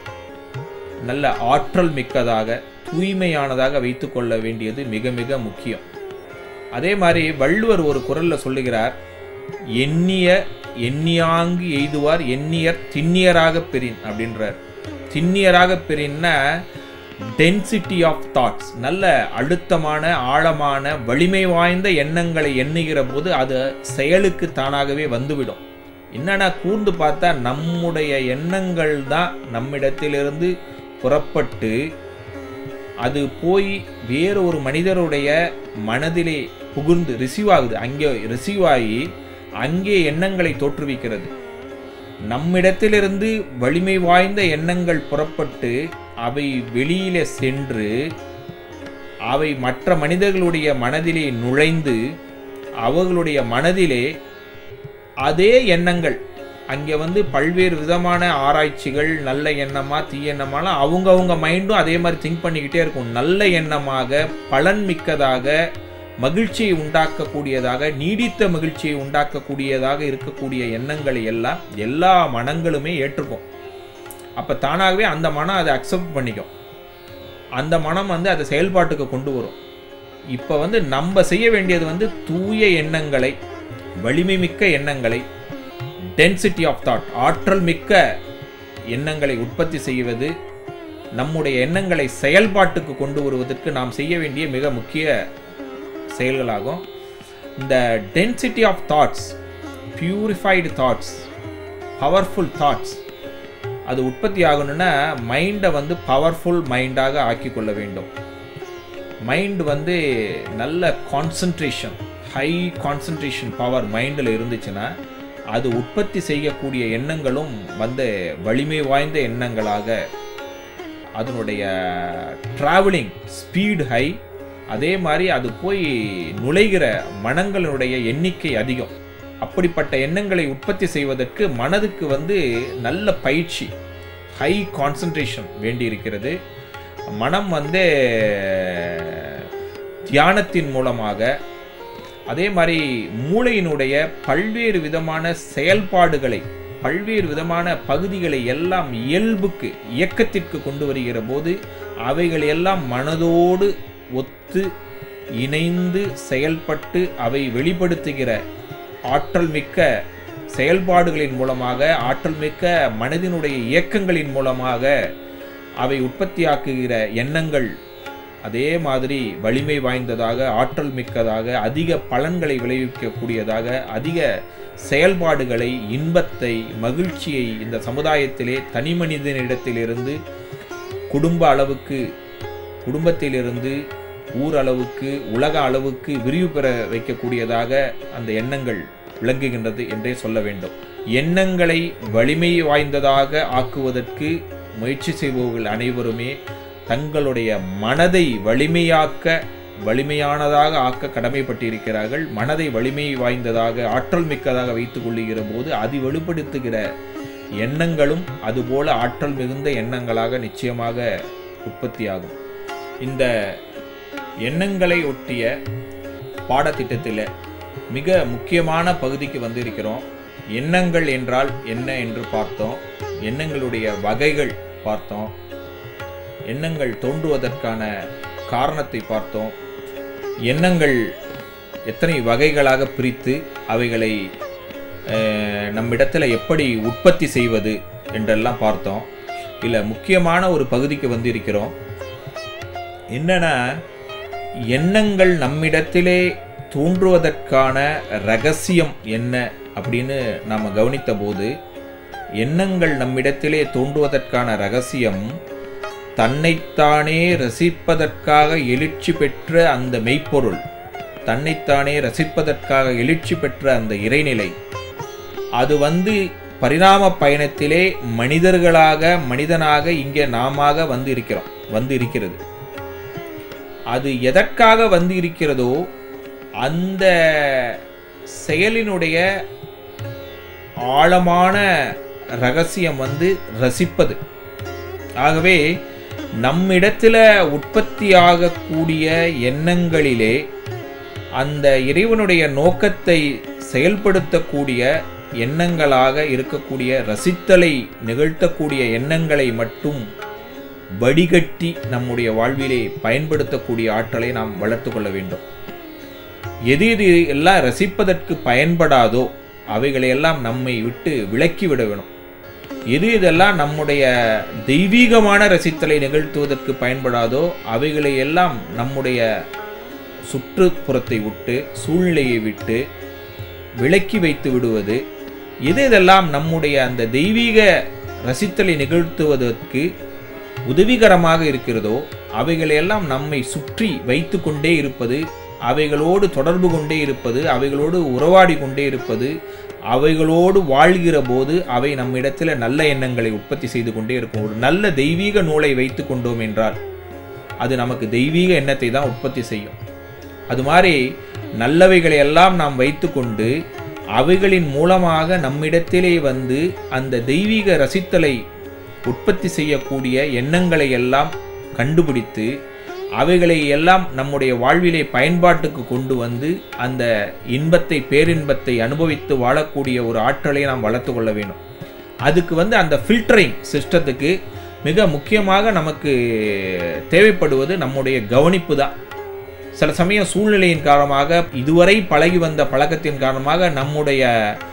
நல்ல ஆற்றல் மிக்கதாக தூய்மையானதாக வைத்துக்கொள்ள வேண்டியது மிக மிக முக்கியம் அதே மாதிரி வள்ளுவர் ஒரு குரல்ல சொல்லுகிறார் எண்ணிய எண்ணியாங்கு எய்துவார் எண்ணியர் திண்ணியராக பெறின் அப்படின்றார் திண்ணியராக பெறின்னா டென்சிட்டி ஆஃப் தாட்ஸ் நல்ல அழுத்தமான ஆழமான வலிமை வாய்ந்த எண்ணங்களை எண்ணுகிற போது அது செயலுக்கு தானாகவே வந்துவிடும் என்னன்னா கூர்ந்து பார்த்தா நம்முடைய எண்ணங்கள் தான் நம்மிடத்திலிருந்து புறப்பட்டு அது போய் வேறு ஒரு மனிதருடைய மனதிலே புகுந்து ரிசீவ் ஆகுது அங்கே ரிசீவ் ஆகி அங்கே எண்ணங்களை தோற்றுவிக்கிறது நம்மிடத்திலிருந்து வலிமை வாய்ந்த எண்ணங்கள் புறப்பட்டு அவை வெளியில சென்று அவை மற்ற மனிதர்களுடைய மனதிலே நுழைந்து அவர்களுடைய மனதிலே அதே எண்ணங்கள் அங்கே வந்து பல்வேறு விதமான ஆராய்ச்சிகள் நல்ல எண்ணமா தீய எண்ணமாலாம் அவங்கவுங்க மைண்டும் அதே மாதிரி திங்க் பண்ணிக்கிட்டே இருக்கும் நல்ல எண்ணமாக பலன் மிக்கதாக மகிழ்ச்சியை உண்டாக்கக்கூடியதாக நீடித்த மகிழ்ச்சியை உண்டாக்கக்கூடியதாக இருக்கக்கூடிய எண்ணங்களை எல்லாம் எல்லா மனங்களுமே ஏற்றுக்கும் அப்போ தானாகவே அந்த மனம் அதை அக்செப்ட் பண்ணிக்கும் அந்த மனம் வந்து அதை செயல்பாட்டுக்கு கொண்டு வரும் இப்போ வந்து நம்ம செய்ய வேண்டியது வந்து தூய எண்ணங்களை வலிமை மிக்க எண்ணங்களை டென்சிட்டி ஆஃப் தாட் ஆற்றல் மிக்க எண்ணங்களை உற்பத்தி செய்வது நம்முடைய எண்ணங்களை செயல்பாட்டுக்கு கொண்டு வருவதற்கு நாம் செய்ய வேண்டிய மிக முக்கிய செயல்களாகும் இந்த density of thoughts purified thoughts powerful thoughts அது உற்பத்தி ஆகணும்னா மைண்டை வந்து பவர்ஃபுல் மைண்டாக ஆக்கி கொள்ள வேண்டும் மைண்ட் வந்து நல்ல கான்சன்ட்ரேஷன் ஹை கான்சன்ட்ரேஷன் பவர் மைண்டில் இருந்துச்சுன்னா அது உற்பத்தி செய்யக்கூடிய எண்ணங்களும் வந்து வலிமை வாய்ந்த எண்ணங்களாக அதனுடைய ட்ராவலிங் ஸ்பீடு ஹை அதே மாதிரி அது போய் நுழைகிற மனங்களுடைய எண்ணிக்கை அதிகம் அப்படிப்பட்ட எண்ணங்களை உற்பத்தி செய்வதற்கு மனதுக்கு வந்து நல்ல பயிற்சி ஹை கான்சன்ட்ரேஷன் வேண்டி இருக்கிறது மனம் வந்து தியானத்தின் மூலமாக அதே மாதிரி மூளையினுடைய பல்வேறு விதமான செயல்பாடுகளை பல்வேறு விதமான பகுதிகளை எல்லாம் இயல்புக்கு இயக்கத்திற்கு கொண்டு வருகிற போது அவைகள் எல்லாம் மனதோடு ஒத்து இணைந்து செயல்பட்டு அவை வெளிப்படுத்துகிற ஆற்றல் மிக்க செயல்பாடுகளின் மூலமாக ஆற்றல் மிக்க மனதினுடைய இயக்கங்களின் மூலமாக அவை உற்பத்தியாக்குகிற எண்ணங்கள் அதே மாதிரி வலிமை வாய்ந்ததாக ஆற்றல் மிக்கதாக அதிக பலன்களை விளைவிக்கக்கூடியதாக அதிக செயல்பாடுகளை இன்பத்தை மகிழ்ச்சியை இந்த சமுதாயத்திலே தனி மனிதனிடத்திலிருந்து குடும்ப அளவுக்கு குடும்பத்திலிருந்து ஊர் அளவுக்கு உலக அளவுக்கு விரிவு பெற வைக்கக்கூடியதாக அந்த எண்ணங்கள் விளங்குகின்றது என்றே சொல்ல வேண்டும் எண்ணங்களை வலிமை வாய்ந்ததாக ஆக்குவதற்கு முயற்சி செய்பவர்கள் அனைவருமே தங்களுடைய மனதை வலிமையாக்க வலிமையானதாக ஆக்க கடமைப்பட்டிருக்கிறார்கள் மனதை வலிமை வாய்ந்ததாக ஆற்றல் மிக்கதாக வைத்துக் கொள்ளுகிற போது அது வெளிப்படுத்துகிற எண்ணங்களும் அதுபோல ஆற்றல் மிகுந்த எண்ணங்களாக நிச்சயமாக உற்பத்தியாகும் இந்த எண்ணங்களை ஒட்டிய பாடத்திட்டத்தில் மிக முக்கியமான பகுதிக்கு வந்திருக்கிறோம் எண்ணங்கள் என்றால் என்ன என்று பார்த்தோம் எண்ணங்களுடைய வகைகள் பார்த்தோம் எண்ணங்கள் தோன்றுவதற்கான காரணத்தை பார்த்தோம் எண்ணங்கள் எத்தனை வகைகளாக பிரித்து அவைகளை அஹ், நம்மிடத்தில் எப்படி உற்பத்தி செய்வது என்றெல்லாம் பார்த்தோம் இல்லை முக்கியமான ஒரு பகுதிக்கு வந்திருக்கிறோம் என்னன்னா எண்ணங்கள் நம்மிடத்திலே தோன்றுவதற்கான ரகசியம் என்ன அப்படின்னு நாம் கவனித்த போது எண்ணங்கள் நம்மிடத்திலே தோன்றுவதற்கான ரகசியம் தன்னைத்தானே ரசிப்பதற்காக எழுச்சி பெற்ற அந்த மெய்ப்பொருள் தன்னைத்தானே ரசிப்பதற்காக எழுச்சி பெற்ற அந்த இறைநிலை அது வந்து பரிணாம பயணத்திலே மனிதர்களாக மனிதனாக இங்கே நாம வந்து இருக்கிறோம் வந்து இருக்கிறது அது எதற்காக வந்து இருக்கிறதோ அந்த செயலினுடைய ஆழமான ரகசியம் வந்து ரசிப்பது ஆகவே நம்மிடத்தில் உற்பத்தியாகக்கூடிய எண்ணங்களிலே அந்த இறைவனுடைய நோக்கத்தை செயல்படுத்தக்கூடிய எண்ணங்களாக இருக்கக்கூடிய ரசித்தலை நிகழ்த்தக்கூடிய எண்ணங்களை மட்டும் வடிகட்டி நம்முடைய வாழ்விலே பயன்படுத்தக்கூடிய ஆற்றலை நாம் வளர்த்து கொள்ள வேண்டும் எது எது எல்லாம் ரசிப்பதற்கு பயன்படாதோ அவைகளை எல்லாம் நம்மை விட்டு விலக்கி விட வேணும் எது இதெல்லாம் நம்முடைய தெய்வீகமான ரசித்தலை நிகழ்த்துவதற்கு பயன்படாதோ அவைகளை எல்லாம் நம்முடைய சுற்றுப்புறத்தை விட்டு சூழ்நிலையை விட்டு விலக்கி வைத்து விடுவது எது இதெல்லாம் நம்முடைய அந்த தெய்வீக ரசித்தலை நிகழ்த்துவதற்கு உதவிகரமாக இருக்கிறதோ அவைகளையெல்லாம் நம்மை சுற்றி வைத்து கொண்டே இருப்பது அவைகளோடு தொடர்பு கொண்டே இருப்பது அவைகளோடு உறவாடி கொண்டே இருப்பது அவைகளோடு வாழ்கிற போது அவை நம்மிடத்தில் நல்ல எண்ணங்களை உற்பத்தி செய்து கொண்டே இருக்கும் ஒரு நல்ல தெய்வீக நூலை வைத்து கொண்டோம் என்றால் அது நமக்கு தெய்வீக எண்ணத்தை தான் உற்பத்தி செய்யும் அது மாதிரி நல்லவைகளை எல்லாம் நாம் வைத்துக்கொண்டு அவைகளின் மூலமாக நம்மிடத்திலே வந்து அந்த தெய்வீக ரசித்தலை உற்பத்தி செய்யக்கூடிய எண்ணங்களை எல்லாம் கண்டுபிடித்து அவைகளை எல்லாம் நம்முடைய வாழ்விலே பயன்பாட்டுக்கு கொண்டு வந்து அந்த இன்பத்தை பேரின்பத்தை அனுபவித்து வாழக்கூடிய ஒரு ஆற்றலை நாம் வளர்த்து கொள்ள வேண்டும் அதுக்கு வந்து அந்த ஃபில்டரிங் சிஸ்டத்துக்கு மிக முக்கியமாக நமக்கு தேவைப்படுவது நம்முடைய கவனிப்பு தான் சில சமயம் சூழ்நிலையின் காரணமாக இதுவரை பழகி வந்த பழக்கத்தின் காரணமாக நம்முடைய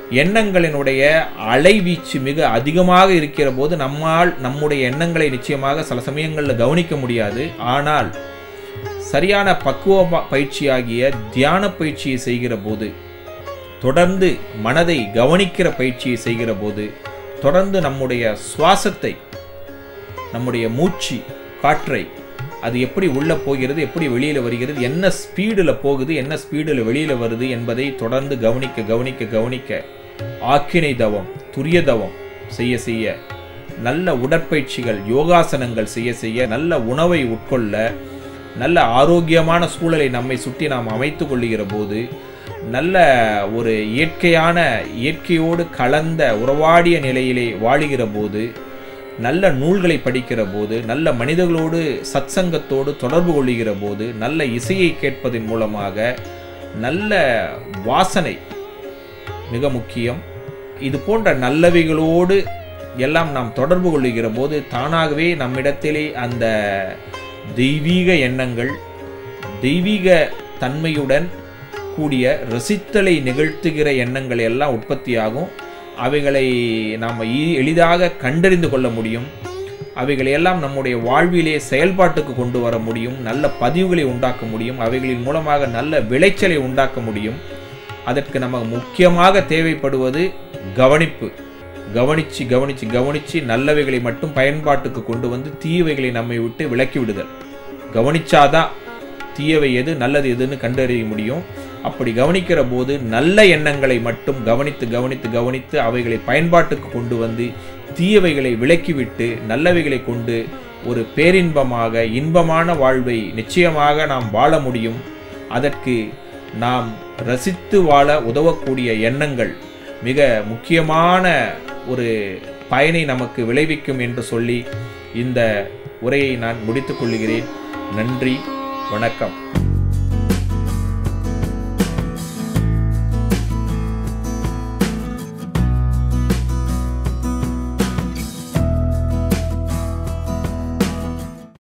எண்ணங்களினுடைய அலைவீச்சு மிக அதிகமாக இருக்கிற போது நம்மால் நம்முடைய எண்ணங்களை நிச்சயமாக சில சமயங்களில் கவனிக்க முடியாது ஆனால் சரியான பக்குவ ப- பயிற்சியாகிய தியான பயிற்சியை செய்கிற போது தொடர்ந்து மனதை கவனிக்கிற பயிற்சியை செய்கிற போது தொடர்ந்து நம்முடைய சுவாசத்தை நம்முடைய மூச்சு காற்றை அது எப்படி உள்ள போகிறது எப்படி வெளியில வருகிறது என்ன ஸ்பீடில் போகுது என்ன ஸ்பீடில் வெளியில வருது என்பதை தொடர்ந்து கவனிக்க கவனிக்க கவனிக்க ஆக்கினை தவம் துரிய தவம் செய்ய செய்ய நல்ல உடற்பயிற்சிகள் யோகாசனங்கள் செய்ய செய்ய நல்ல உணவை உட்கொள்ள நல்ல ஆரோக்கியமான சூழலை நம்மை சுற்றி நாம் அமைத்து கொள்ளுகிற போது நல்ல ஒரு இயற்கையான இயற்கையோடு கலந்த உறவாடிய நிலையிலே வாழுகிற போது நல்ல நூல்களை படிக்கிற போது நல்ல மனிதர்களோடு சத்சங்கத்தோடு தொடர்பு கொள்ளுகிற போது நல்ல இசையை கேட்பதன் மூலமாக நல்ல வாசனை மிக முக்கியம் இது போன்ற நல்லவைகளோடு எல்லாம் நாம் தொடர்பு கொள்ளுகிற போது தானாகவே நம்மிடத்திலே அந்த தெய்வீக எண்ணங்கள் தெய்வீக தன்மையுடன் கூடிய ரசித்தலை நிகழ்த்துகிற எண்ணங்கள் எல்லாம் உற்பத்தியாகும் அவைகளை நாம் ஈ- எளிதாக கண்டறிந்து கொள்ள முடியும் அவைகளை எல்லாம் நம்முடைய வாழ்விலே செயல்பாட்டுக்கு கொண்டு வர முடியும் நல்ல பதிவுகளை உண்டாக்க முடியும் அவைகளின் மூலமாக நல்ல விளைச்சலை உண்டாக்க முடியும் அதற்கு நமக்கு முக்கியமாக தேவைப்படுவது கவனிப்பு கவனிச்சு கவனிச்சு கவனிச்சு நல்லவைகளை மட்டும் பயன்பாட்டுக்கு கொண்டு வந்து தீயவைகளை நம்மை விட்டு விலக்கி விடுதல் கவனிச்சாதான் தீயவை எது நல்லது எதுன்னு கண்டறிய முடியும் அப்படி கவனிக்கிற போது நல்ல எண்ணங்களை மட்டும் கவனித்து கவனித்து கவனித்து அவைகளை பயன்பாட்டுக்கு கொண்டு வந்து தீயவைகளை விலக்கிவிட்டு நல்லவைகளை கொண்டு ஒரு பேரின்பமாக இன்பமான வாழ்வை நிச்சயமாக நாம் வாழ முடியும் அதற்கு நாம் ரசித்து வாழ உதவக்கூடிய எண்ணங்கள் மிக முக்கியமான ஒரு பயனை நமக்கு விளைவிக்கும் என்று சொல்லி இந்த உரையை நான் முடித்துக் கொள்கிறேன் நன்றி வணக்கம்